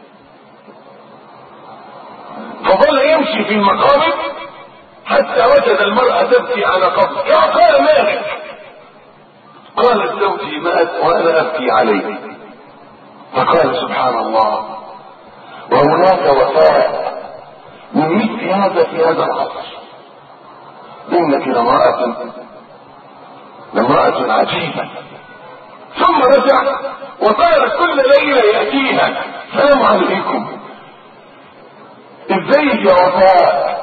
فظل يمشي في المقابر حتى وجد المرأة تبكي على قبر يا قال مالك قالت زوجي مات وانا ابكي عليه فقال سبحان الله وهناك وفاء من مثل هذا في هذا العصر انك لامرأة لامرأة عجيبة ثم رجع وصار كل ليلة يأتيها السلام عليكم ازيك يا وفاء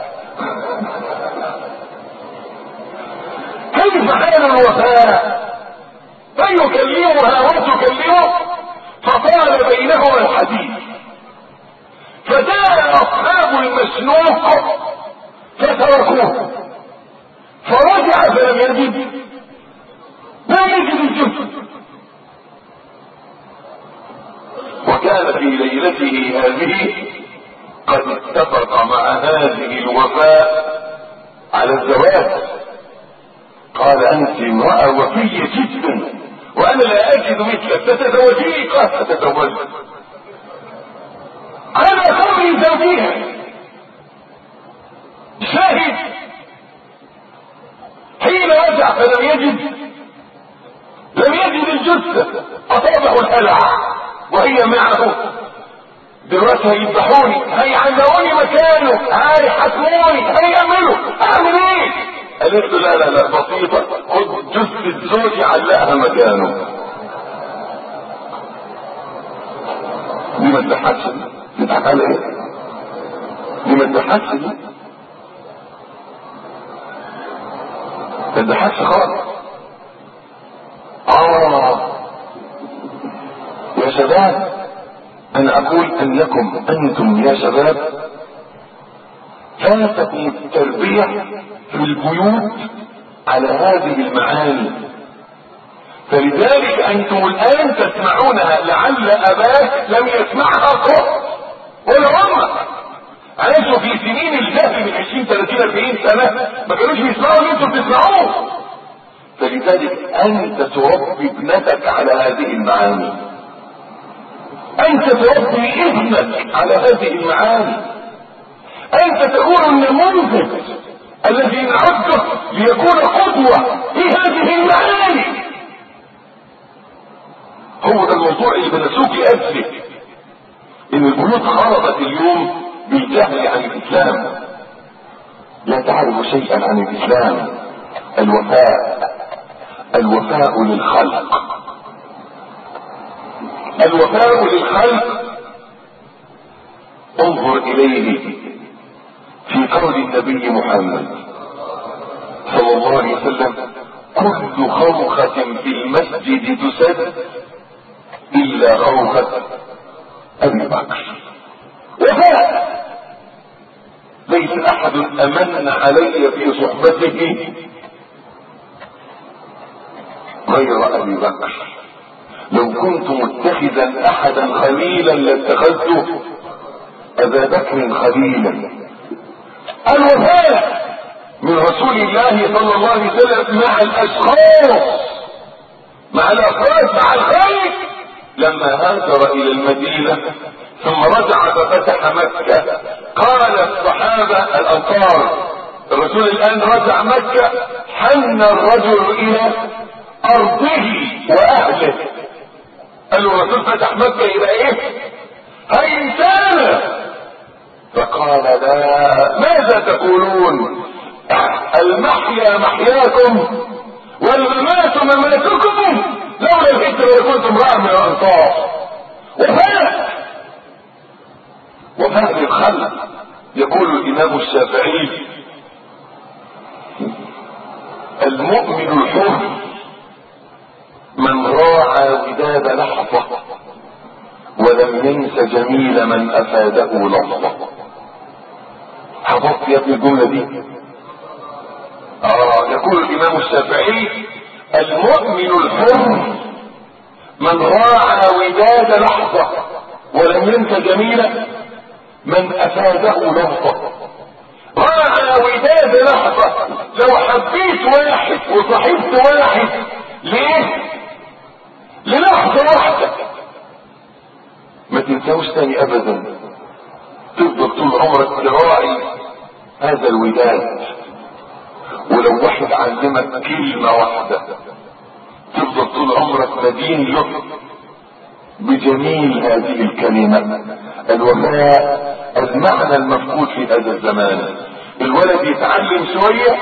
كيف حال الوفاء فيكلمها وتكلمه فطال بينهما الحديث فجاء اصحاب المسنوق فتركوه فرجع فلم يجد لم يجد الجثث وكان في ليلته هذه قد اتفق مع هذه الوفاء على الزواج قال انت امرأة وفية جدا وانا لا اجد مثلك تتزوجي قال تتزوج على خمر زوجها شاهد حين رجع فلم يجد لم يجد الجثة اصابه الهلع وهي معه دلوقتي هيذبحوني هيعلقوني مكانه هيحكموني هيعملوا اعمل ايه قالت له لا لا لا بسيطة خد جثة زوجي علقها مكانه دي ما تضحكش تضحك على ايه؟ دي ما تضحكش دي ما تضحكش خالص اه يا شباب انا اقول انكم انتم يا شباب فاتكم التربية في البيوت على هذه المعاني فلذلك انتم الان تسمعونها لعل اباك لم يسمعها قط ولا امك عاشوا في سنين الجهل من 20 30 40 سنه ما كانوش بيسمعوا اللي انتم بتسمعوه فلذلك انت تربي ابنتك على هذه المعاني انت تربي ابنك على هذه المعاني انت تكون النموذج الذي نعده ليكون قدوة في هذه المعاني هو ده الموضوع اللي بنسوق لاجله ان البيوت خربت اليوم بالجهل عن الاسلام لا تعرف شيئا عن الاسلام الوفاء الوفاء للخلق الوفاء للخلق انظر اليه في قول النبي محمد صلى الله عليه وسلم كل خوخة في المسجد تسد الا خوخة ابي بكر وفاء ليس احد امن علي في صحبته غير ابي بكر لو كنت متخذا احدا خليلا لاتخذت ابا بكر خليلا الوفاء من رسول الله صلى الله عليه وسلم مع الاشخاص مع الافراد مع الخلق لما هاجر الى المدينه ثم رجع ففتح مكه قال الصحابه الانصار الرسول الان رجع مكه حن الرجل الى ارضه واهله قال له الرسول فتح مكه يبقى ايه هينسانا فقال لا ماذا تقولون المحيا محياكم والممات مماتكم لولا الهجرة لكنت امرأة من الأنصار وفاء وفاء للخلق يقول الإمام الشافعي المؤمن الحر من راعى وداد لحظة ولم ينس جميل من أفاده لحظة حفظت يا ابن الجملة دي اه يقول الامام الشافعي المؤمن الحر من راعى وداد لحظة ولم ينس جميلا من افاده لحظة راعى وداد لحظة لو حبيت واحد وصحبت واحد ليه للحظة واحدة ما تنساوش تاني ابدا تفضل طول عمرك تراعي هذا الوداد ولو واحد علمك كلمة واحدة تفضل طول عمرك مدين له بجميل هذه الكلمة الوفاء المعنى المفقود في هذا الزمان الولد يتعلم شوية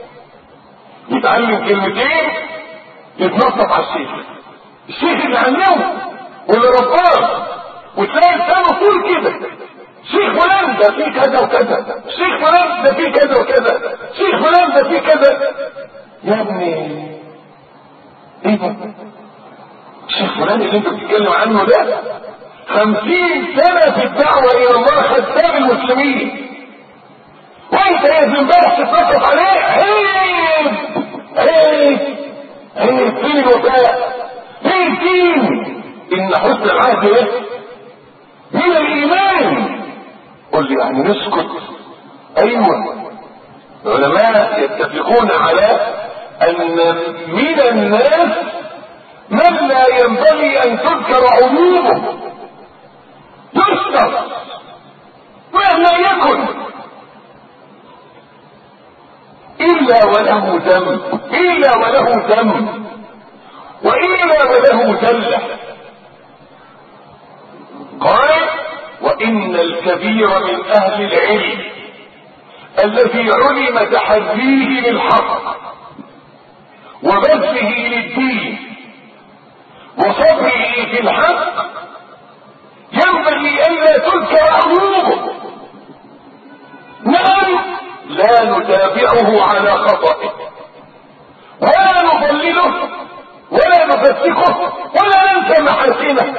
يتعلم كلمتين يتنصف على الشيخ الشيخ اللي علمه واللي رباه وتلاقي لسانه طول كده شيخ فلان ده فيه كذا وكذا شيخ فلان ده فيه كذا وكذا شيخ فلان ده فيه كذا يا ابني ايه ده الشيخ فلان اللي انت بتتكلم عنه ده خمسين سنة في الدعوة الى الله خدام المسلمين وانت يا ابن امبارح تتصرف عليه عيب عيب عيب فين الوفاء فين الدين ان حسن العهد ايه من الايمان قل لي يعني نسكت ايوه العلماء يتفقون على ان من الناس من لا ينبغي ان تذكر عيوبه يستر مهما يكن الا وله ذنب الا وله ذنب والا وله ذله قال وان الكبير من اهل العلم الذي علم تحريه للحق وبذله للدين وصبره في الحق ينبغي الا تذكر عيوبه نعم لا نتابعه على خطئه ولا نضلله ولا نفسقه ولا ننسى محاسنه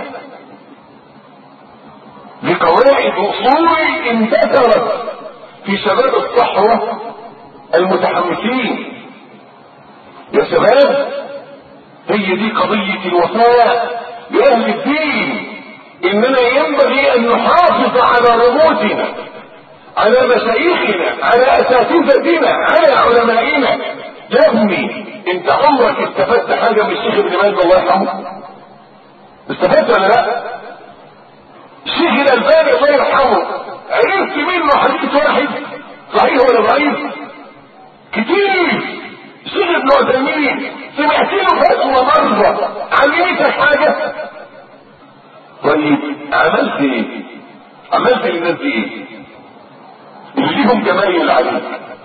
لقواعد اصول انتثرت في شباب الصحوة المتحمسين يا شباب هي دي قضية الوفاء لأهل الدين إننا ينبغي أن نحافظ على رموزنا على مشايخنا على أساتذتنا على علمائنا يا ابني انت عمرك استفدت حاجة من الشيخ ابن باز الله يرحمه استفدت ولا لا الشيخ الألباني الله يرحمه عرفت منه حديث واحد صحيح ولا ضعيف كتير الشيخ ابن عثيمين سمعت له فتوى مرة علمتك حاجة طيب عملت ايه عملت للناس دي ايه اللي ليهم جمايل عليك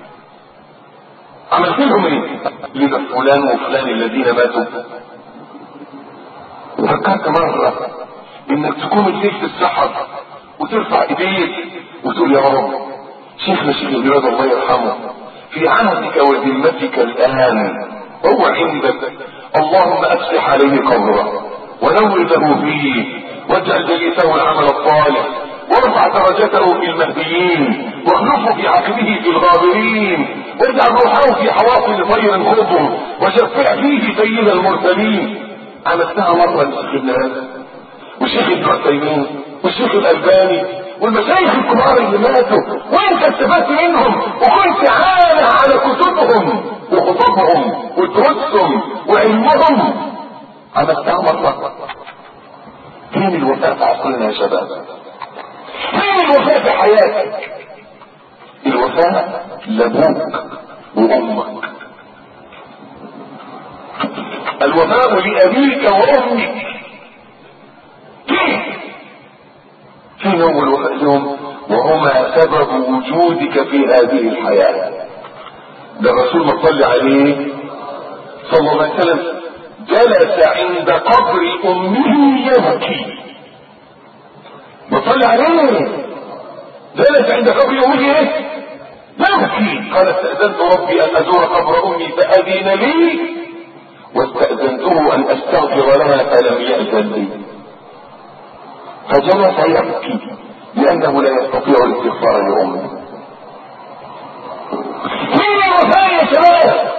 عملت لهم ايه لذا فلان وفلان الذين ماتوا فكرت مرة انك تكون الليل في السحر وترفع ايديك وتقول يا رب شيخنا شيخ البلاد الله يرحمه في عهدك وذمتك الان هو عندك اللهم افسح عليه قبره ونور له فيه واجعل جليسه العمل الصالح وارفع درجته في المهديين واخلفه في عقبه في الغابرين واجعل روحه في حواصل طير خضر وشفع فيه سيد المرسلين عملتها مرة للشيخ ابن هذا والشيخ ابن عثيمين والشيخ الالباني والمشايخ الكبار اللي ماتوا وانت استفدت منهم وكنت عالة على كتبهم وخطبهم ودروسهم وعلمهم عملتها مرة فين الوفاء في عصرنا يا شباب فين الوفاء في حياتك الوفاء لابوك وامك الوفاء لابيك وامك كيف فين هم الوفاء لهم وهما سبب وجودك في هذه الحياة ده الرسول ما صلى عليه صلى الله عليه وسلم جلس عند قبر امه يبكي بصلي عليه جلس عند قبر امه ايه يبكي قال استأذنت ربي ان ازور قبر امي فاذن لي واستأذنته ان استغفر لها فلم يأذن لي فجلس يبكي لانه لا يستطيع الاستغفار لامه فين الوفاء يا شباب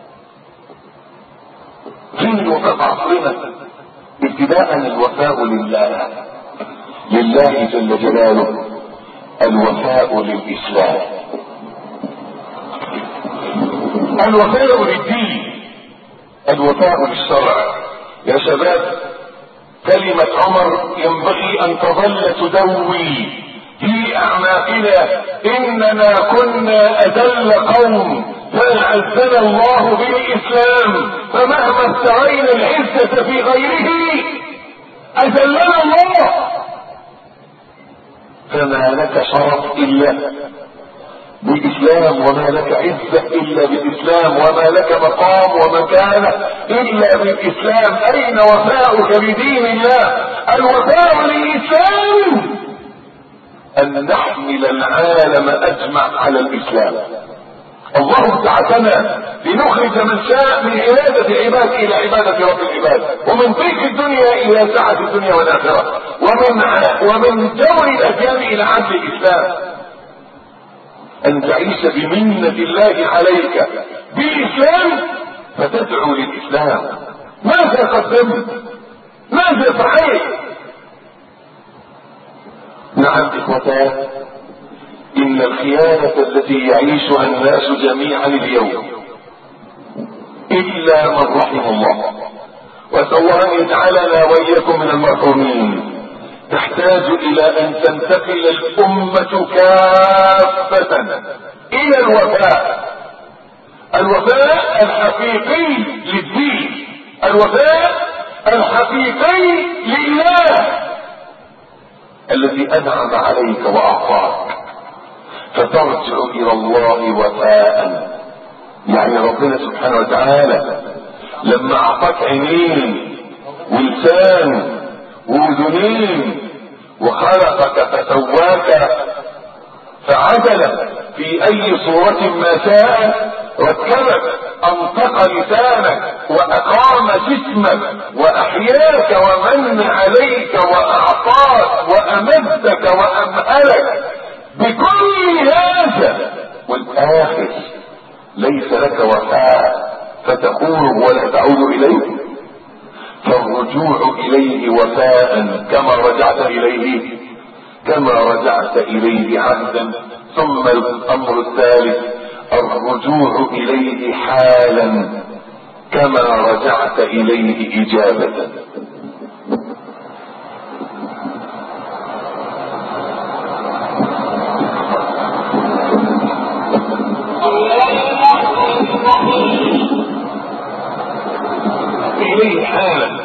فين الوفاء عصرنا ابتداء الوفاء لله لله جل جلاله الوفاء للاسلام الوفاء للدين الوفاء للشرع يا شباب كلمة عمر ينبغي ان تظل تدوي في اعماقنا اننا كنا اذل قوم فاعزنا الله بالاسلام فمهما استرينا العزة في غيره اذلنا الله فما لك شرف الا بالاسلام وما لك عزة الا بالاسلام وما لك مقام ومكانة الا بالاسلام اين وفاؤك لدين الله الوفاء للاسلام ان نحمل العالم اجمع على الاسلام الله ابتعثنا لنخرج من شاء من عبادة عباد الى عبادة رب العباد ومن ضيق الدنيا الى سعة الدنيا والاخرة ومن ومن جور الاديان الى عدل الاسلام ان تعيش بمنة الله عليك بالاسلام فتدعو للاسلام ماذا قدمت ماذا فعلت نعم اخوتان ان الخيانة التي يعيشها الناس جميعا اليوم الا من رحم الله واسال الله ان يجعلنا واياكم من المرحومين تحتاج الى ان تنتقل الامة كافة الى الوفاء الوفاء الحقيقي للدين الوفاء الحقيقي لله الذي انعم عليك واعطاك فترجع الى الله وفاء يعني ربنا سبحانه وتعالى لما اعطاك عينين ولسان واذنين وخلقك فسواك فعدلك في اي صورة ما شاء ركبك انطق لسانك واقام جسمك واحياك ومن عليك واعطاك وامدك وامهلك بكل هذا والاخر ليس لك وفاء فتقول ولا تعود اليه فالرجوع اليه وفاء كما رجعت اليه كما رجعت اليه عهدا ثم الامر الثالث الرجوع اليه حالا كما رجعت اليه اجابه إليه حالا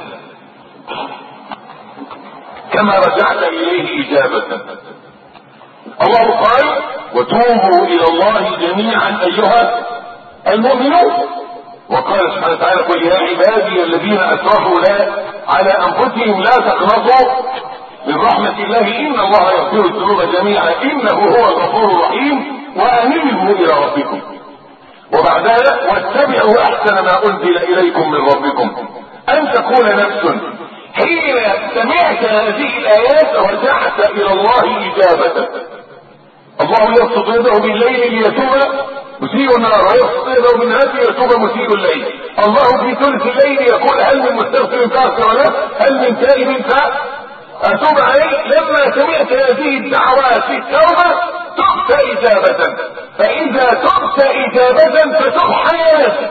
كما رجعت إليه إجابة الله قال وتوبوا إلى الله جميعا أيها المؤمنون وقال سبحانه وتعالى قل يا عبادي الذين أسرفوا لا على أنفسهم لا تقنطوا من رحمة الله إن الله يغفر الذنوب جميعا إنه هو الغفور الرحيم وأنيبوا إلى ربكم وبعدها واتبعوا احسن ما انزل اليكم من ربكم ان تقول نفس حين سمعت هذه الايات رجعت الى الله اجابة الله يبسط يده بالليل ليتوب مسيء النهار ويبسط يده بالنهار ليتوب مسيء الليل الله في ثلث الليل يقول هل من مستغفر فاغفر له هل من تائب فاتوب عليه لما سمعت هذه الدعوات في التوبه تبت اجابه فاذا تبت اجابة فتب حياة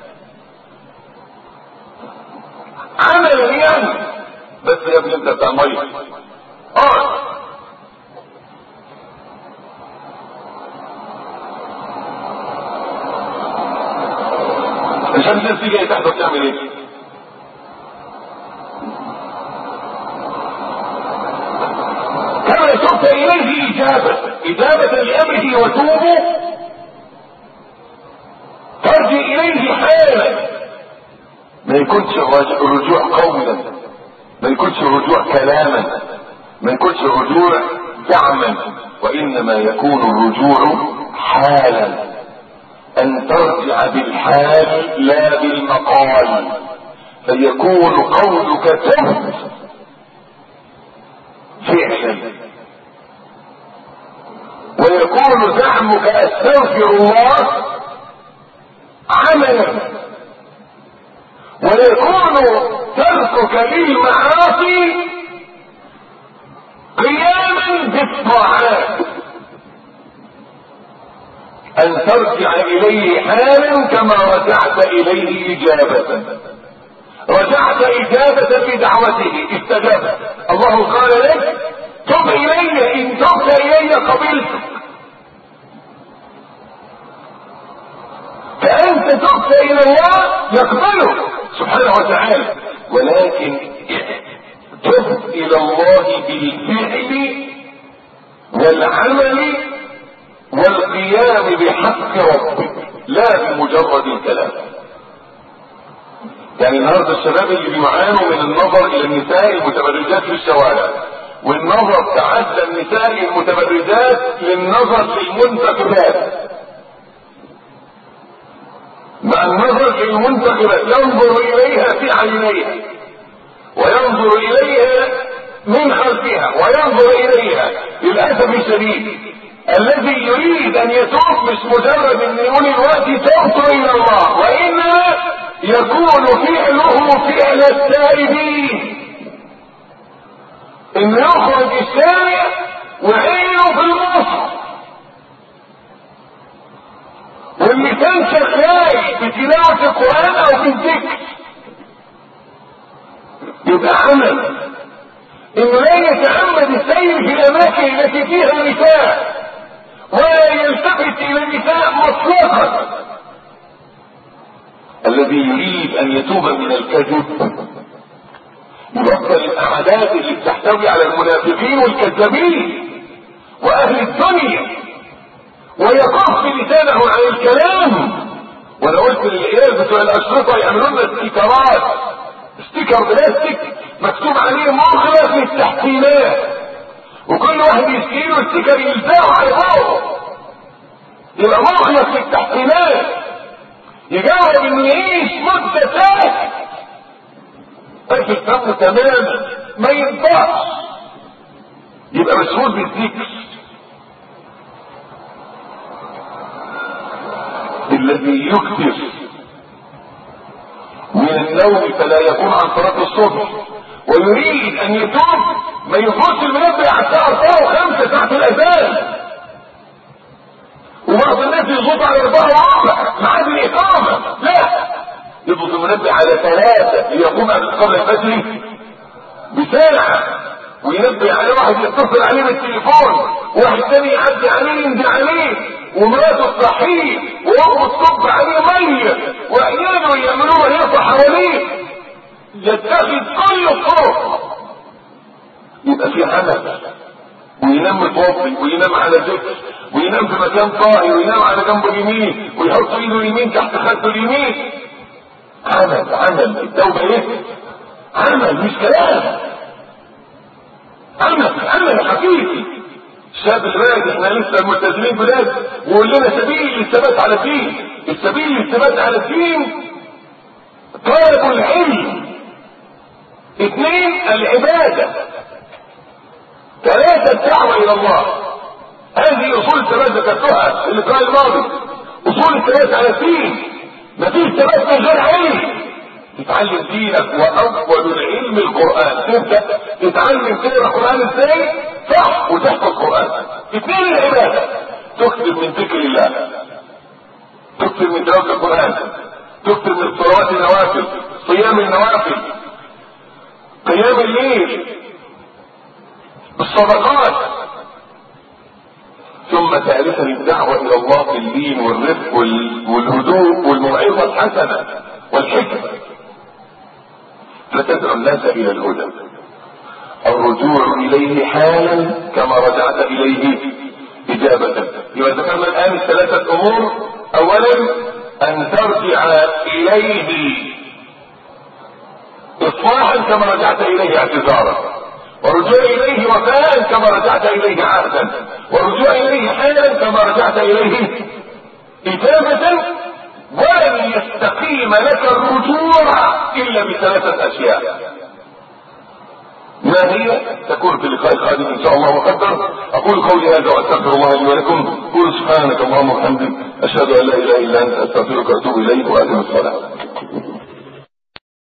عمل يعني بس يا ابني انت بتاع ميه اه الشمس تيجي جاي تحت بتعمل ايه كما تبت اليه اجابة اجابة لامره وتوبوا ترجع اليه حالا ما يكونش الرجوع قولا ما يكونش الرجوع كلاما ما يكونش الرجوع زعما وانما يكون الرجوع حالا ان ترجع بالحال لا بالمقال فيكون قولك تبت فعلا ويكون زعمك استغفر الله عملا ويكون تركك للمعاصي قياما بالطاعات ان ترجع اليه حالا كما رجعت اليه اجابة رجعت اجابة بدعوته استجاب الله قال لك تب الي ان تبت الي قبلتك فانت تبت الى الله يقبله سبحانه وتعالى ولكن تب الى الله بالفعل والعمل والقيام بحق ربك لا بمجرد الكلام يعني النهارده الشباب اللي بيعانوا من النظر الى النساء المتبرجات في الشوارع والنظر تعدى النساء المتبرجات للنظر في المنتخبات مع النظر في المنتخبات ينظر اليها في عينيها وينظر اليها من خلفها وينظر اليها للاسف الشديد الذي يريد ان يتوب مش مجرد ان يقول الوقت تبت الى الله وانما يكون فعله فعل التائبين انه يخرج الشارع وعينه في المصحف واللسان شغال بتلاوة القرآن او بالذكر يبقى عمل انه لا يتعمد السير في الاماكن التي فيها نساء ولا يلتفت الى النساء مطلقا الذي يريد ان يتوب من الكذب يبطل الاعداد اللي بتحتوي على المنافقين والكذابين واهل الدنيا ويكف لسانه عن الكلام وانا قلت للعيال بتوع الاشرطه يعملوا لنا استيكرات ستيكر بلاستيك مكتوب عليه مخلص للتحكيمات وكل واحد يشيله الستيكر يلزقه على فوق يبقى مخلص للتحكيمات يجرب انه يعيش مدة ساعة قفل فمه تماما ما ينفعش يبقى مشغول بالذكر الذي يكثر من النوم فلا يكون عن صلاة الصبح ويريد ان يتوب ما يفوتش المنبه على الساعة 4 و5 ساعة الاذان وبعض الناس يظبط على 4 وربع ميعاد الاقامة لا يضبط المنبه على ثلاثة ليقوم قبل الفجر بساعة وينبه على واحد يتصل عليه بالتليفون واحد تاني يعدي عليه ينزل عليه ومراته تصحيه وامه تصب عليه ميه وعياله يعملوا رياضه حواليه يتخذ كل الطرق يبقى في عمل وينام متوضي وينام على ذكر وينام في مكان طاهي وينام على جنبه اليمين ويحط ايده اليمين تحت خده اليمين عمل عمل التوبه ايه؟ عمل مش كلام عمل عمل حقيقي الشاب الراجل احنا لسه ملتزمين بلاد ويقول لنا سبيل للثبات على الدين السبيل للثبات على الدين طلب العلم اثنين العبادة ثلاثة الدعوة الى الله هذه اصول الثبات ذكرتها اللي قال الماضي اصول الثبات على الدين مفيش ثبات من غير علم تتعلم دينك واول العلم القرآن تبدأ تتعلم تقرا القرآن ازاي صح وتحفظ القرآن اثنين العبادة تكثر من ذكر الله تكثر من تلاوة القرآن تكثر من الصلوات النوافل صيام النوافل قيام الليل الصدقات ثم ثالثا الدعوة الى الله في اللين والرفق والهدوء والموعظة الحسنة والحكمة فتدعو الناس الى الهدى الرجوع اليه حالا كما رجعت اليه اجابة يبقى ذكرنا الان الثلاثة امور اولا ان ترجع اليه اصلاحا كما رجعت اليه اعتذارا ورجوع اليه وفاء كما رجعت اليه عهدا ورجوع اليه حالا كما رجعت اليه اجابه ولن يستقيم لك الرجوع الا بثلاثه اشياء ما هي تكون في اللقاء القادم ان شاء الله وقدر اقول قولي هذا واستغفر الله لي ولكم قول سبحانك اللهم وبحمدك اشهد ان لا اله الا انت استغفرك واتوب اليك واقم الصلاه